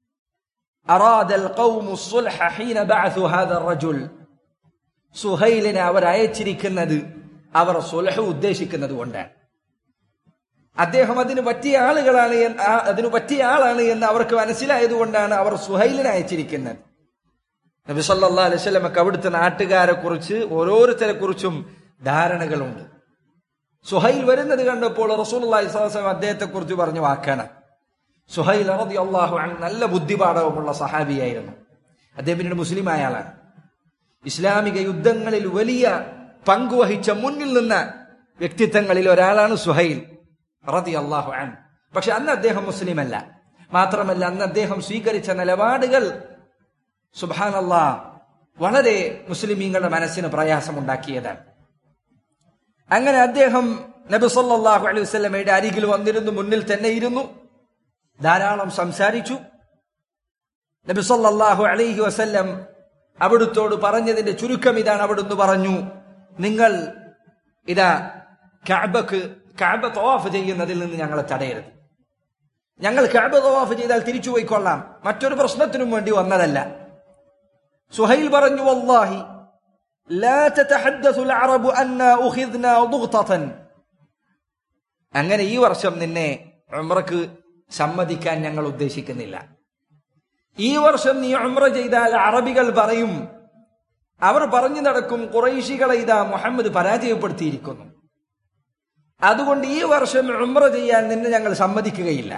أراد القوم الصلح حين بعثوا هذا الرجل സുഹൈലിനെ അവർ അയച്ചിരിക്കുന്നത് അവർ സുലഹ് ഉദ്ദേശിക്കുന്നത് കൊണ്ടാണ് അദ്ദേഹം അതിന് പറ്റിയ ആളുകളാണ് അതിന് പറ്റിയ ആളാണ് എന്ന് അവർക്ക് മനസ്സിലായത് കൊണ്ടാണ് അവർ സുഹൈലിനെ അയച്ചിരിക്കുന്നത് നബി സല്ലല്ലാഹു അലൈഹി വസല്ലമക്ക് അവിടുത്തെ നാട്ടുകാരെ കുറിച്ച് ഓരോരുത്തരെ കുറിച്ചും ധാരണകളുണ്ട് സുഹൈൽ വരുന്നത് കണ്ടപ്പോൾ റസൂലുള്ളാഹി സ്വല്ലല്ലാഹു അലൈഹി വസല്ലം അദ്ദേഹത്തെ കുറിച്ച് പറഞ്ഞു വാക്കാണ് സുഹൈൽ റതി അള്ളാഹു നല്ല ബുദ്ധിപാഠവുമുള്ള സഹാബിയായിരുന്നു അദ്ദേഹം പിന്നീട് മുസ്ലിം ആയ ആളാണ് ഇസ്ലാമിക യുദ്ധങ്ങളിൽ വലിയ പങ്കുവഹിച്ച മുന്നിൽ നിന്ന വ്യക്തിത്വങ്ങളിൽ ഒരാളാണ് സുഹൈൽ റതി അള്ളാഹു അൻ പക്ഷെ അന്ന് അദ്ദേഹം മുസ്ലിം അല്ല മാത്രമല്ല അന്ന് അദ്ദേഹം സ്വീകരിച്ച നിലപാടുകൾ സുബാനല്ലാ വളരെ മുസ്ലിമീങ്ങളുടെ മനസ്സിന് പ്രയാസമുണ്ടാക്കിയതാണ് അങ്ങനെ അദ്ദേഹം നബി സല്ലല്ലാഹു അലൈഹി വസല്ലമയുടെ അരികിൽ വന്നിരുന്നു മുന്നിൽ തന്നെ ഇരുന്നു ധാരാളം സംസാരിച്ചു നബി സല്ലല്ലാഹു അലൈഹി വസല്ലം അവിടുത്തോട് പറഞ്ഞതിന്റെ ചുരുക്കം ഇതാണ് അവിടുന്ന് പറഞ്ഞു നിങ്ങൾ ഇതാ കഅബക്ക് കഅബ തവാഫ് ചെയ്യുന്നതിൽ നിന്ന് ഞങ്ങളെ തടയരുത് ഞങ്ങൾ കഅബ തവാഫ് ചെയ്താൽ തിരിച്ചു പോയിക്കൊള്ളാം മറ്റൊരു പ്രശ്നത്തിനും വേണ്ടി വന്നതല്ല സുഹൈൽ പറഞ്ഞു വല്ലാഹി لا تتحدث العرب أنا أخذنا ضغطة അങ്ങനെ ഈ വർഷം നിന്നെ ഉംറക്ക് സമ്മതിക്കാൻ ഞങ്ങൾ ഉദ്ദേശിക്കുന്നില്ല ഈ വർഷം നീ ഉംറ ചെയ്താൽ അറബികൾ പറയും അവർ പറഞ്ഞു നടക്കും കുറൈശികളെ ഇതാ മുഹമ്മദ് പരാജയപ്പെടുത്തിയിരിക്കുന്നു അതുകൊണ്ട് ഈ വർഷം ഉംറ ചെയ്യാൻ നിന്നെ ഞങ്ങൾ സമ്മതിക്കുകയില്ല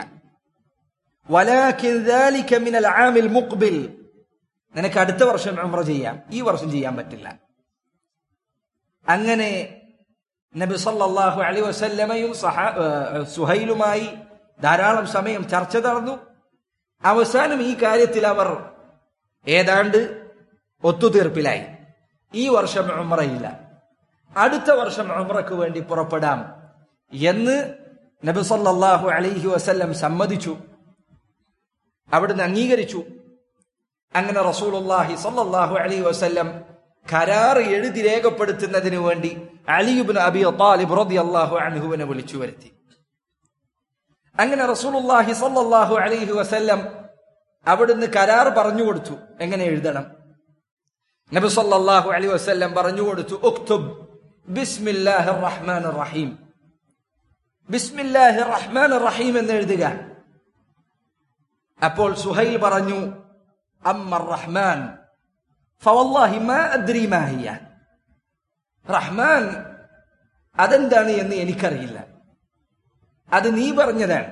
വലാഖിൽ ആമിൽ മുഖ്ബിൽ നിനക്ക് അടുത്ത വർഷം ഉംറ ചെയ്യാം ഈ വർഷം ചെയ്യാൻ പറ്റില്ല അങ്ങനെ നബി സല്ലല്ലാഹു അലൈഹി വസല്ലമയും സഹാ സുഹൈലുമായി ധാരാളം സമയം ചർച്ച നടന്നു അവസാനം ഈ കാര്യത്തിൽ അവർ ഏതാണ്ട് ഒത്തുതീർപ്പിലായി ഈ വർഷം ഉമ്രയില്ല അടുത്ത വർഷം ഉമ്രക്ക് വേണ്ടി പുറപ്പെടാം എന്ന് നബി സല്ലല്ലാഹു അലൈഹി വസല്ലം സമ്മതിച്ചു അവിടുന്ന് അംഗീകരിച്ചു അങ്ങനെ റസൂലുള്ളാഹി സല്ലല്ലാഹു അലൈഹി വസല്ലം കരാർ എഴുതി രേഖപ്പെടുത്തുന്നതിന് വേണ്ടി അലിയുബിൻ അബി താലിബ് റളിയല്ലാഹു അൻഹുവിനെ വിളിച്ചു വരുത്തി അങ്ങനെ റസൂലുള്ളാഹി സല്ലല്ലാഹു അലൈഹി വസല്ലം അവിടുന്ന് കരാർ പറഞ്ഞു കൊടുത്തു എങ്ങനെ എഴുതണം നബി സല്ലല്ലാഹു അലൈഹി വസല്ലം പറഞ്ഞു കൊടുത്തു ഉക്തുബ് ബിസ്മില്ലാഹിർ റഹ്മാനിർ റഹീം ബിസ്മില്ലാഹിർ റഹ്മാനിർ റഹീം എന്ന് എഴുതുക അപ്പോൾ സുഹൈൽ പറഞ്ഞു അമ്മ റഹ്മാൻ ഫവല്ലാഹി മാ അദ്രി മാ ഹിയ റഹ്മാൻ അതെന്താണ് എന്ന് എനിക്കറിയില്ല അത് നീ പറഞ്ഞതാണ്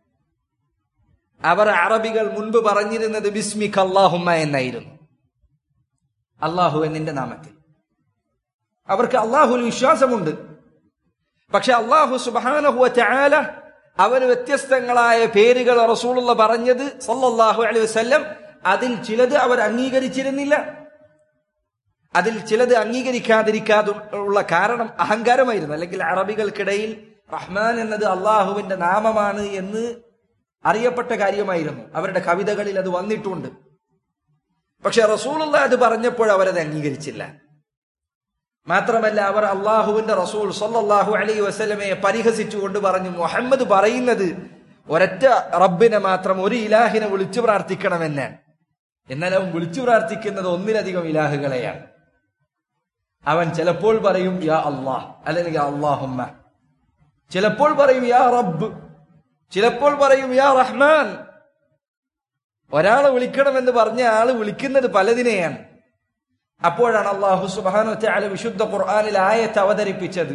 അവർ അറബികൾ മുൻപ് പറഞ്ഞിരുന്നത് ബിസ്മിക് അള്ളാഹുമ്മ എന്നായിരുന്നു അള്ളാഹു എന്നിന്റെ നാമത്തിൽ അവർക്ക് അള്ളാഹുൽ വിശ്വാസമുണ്ട് പക്ഷെ അള്ളാഹു സുബാനഹുവ ചാല അവന് വ്യത്യസ്തങ്ങളായ പേരുകൾ റസൂലുള്ള പറഞ്ഞത് സല്ലല്ലാഹു അലൈഹി വസല്ലം അതിൽ ചിലത് അവർ അംഗീകരിച്ചിരുന്നില്ല അതിൽ ചിലത് അംഗീകരിക്കാതിരിക്കാതെ ഉള്ള കാരണം അഹങ്കാരമായിരുന്നു അല്ലെങ്കിൽ അറബികൾക്കിടയിൽ റഹ്മാൻ എന്നത് അള്ളാഹുവിന്റെ നാമമാണ് എന്ന് അറിയപ്പെട്ട കാര്യമായിരുന്നു അവരുടെ കവിതകളിൽ അത് വന്നിട്ടുണ്ട് പക്ഷെ റസൂലുള്ള അത് പറഞ്ഞപ്പോൾ അവരത് അംഗീകരിച്ചില്ല മാത്രമല്ല അവർ അള്ളാഹുവിന്റെ റസൂൽ സല്ലല്ലാഹു അലൈഹി വസല്ലമയെ പരിഹസിച്ചുകൊണ്ട് പറഞ്ഞു മുഹമ്മദ് പറയുന്നത് ഒരൊറ്റ റബ്ബിനെ മാത്രം ഒരു ഇലാഹിനെ വിളിച്ചു പ്രാർത്ഥിക്കണമെന്നാണ് എന്നാൽ അവൻ വിളിച്ചു പ്രാർത്ഥിക്കുന്നത് ഒന്നിലധികം ഇലാഹുകളെയാണ് അവൻ ചിലപ്പോൾ പറയും യാ അള്ളാഹ് അല്ലെങ്കിൽ അള്ളാഹുമ്മ ചിലപ്പോൾ പറയും യാ റബ്ബ് ചിലപ്പോൾ പറയും യാ റഹ്മാൻ ഒരാളെ വിളിക്കണമെന്ന് പറഞ്ഞ ആള് വിളിക്കുന്നത് പലതിനെയാണ് അപ്പോഴാണ് അള്ളാഹു സുബാനു ചാല വിശുദ്ധ ഖുർആാനിൽ ആയത്ത് അവതരിപ്പിച്ചത്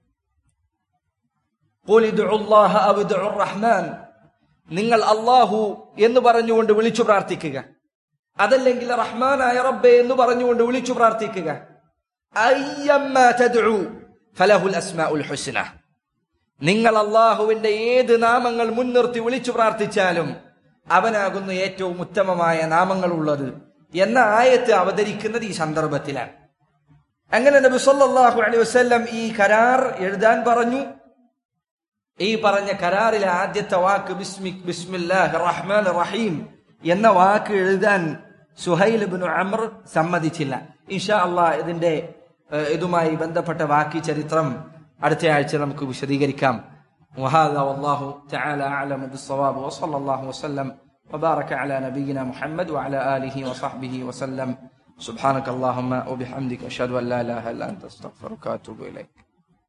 "ഖുൽ ഇദ്ഉ അല്ലാഹ ഔ ഇദ്ഉ റഹ്മാൻ നിങ്ങൾ അള്ളാഹു എന്ന് പറഞ്ഞുകൊണ്ട് വിളിച്ചു പ്രാർത്ഥിക്കുക അതല്ലെങ്കിൽ റഹ്മാനായ റബ്ബെ എന്ന് പറഞ്ഞുകൊണ്ട് വിളിച്ചു പ്രാർത്ഥിക്കുക അയ്യമ്മ തദ്ഉ ഫലഹുൽ അസ്മാഉൽ ഹുസ്ന നിങ്ങൾ അള്ളാഹുവിന്റെ ഏത് നാമങ്ങൾ മുൻനിർത്തി വിളിച്ചു പ്രാർത്ഥിച്ചാലും അവനാകുന്നു ഏറ്റവും ഉത്തമമായ നാമങ്ങൾ ഉള്ളത് എന്ന ആയത്ത് അവതരിക്കുന്നത് ഈ സന്ദർഭത്തിലാണ് അങ്ങനെ നബി സല്ലല്ലാഹു അലൈഹി വസല്ലം ഈ കരാർ എഴുതാൻ പറഞ്ഞു ഈ പറഞ്ഞ കരാറിലെ ആദ്യത്തെ വാക്ക് ബിസ്മിക് ബിസ്മില്ലാഹി റഹ്മാൻ റഹീം എന്ന വാക്ക് എഴുതാൻ സുഹൈൽ ബിൻ അമർ സമ്മതിച്ചില്ല ഇൻഷാ അള്ളാഹ് ഇതിന്റെ ഏഹ്, ഇതുമായി ബന്ധപ്പെട്ട ബാക്കി ചരിത്രം അടുത്ത ആഴ്ച നമുക്ക് വിശദീകരിക്കാം وهذا والله تعالى أعلم بالصواب وصلى الله وسلم وبارك على نبينا محمد وعلى آله وصحبه وسلم سبحانك اللهم وبحمدك أشهد أن لا إله إلا أنت أستغفرك وأتوب إليك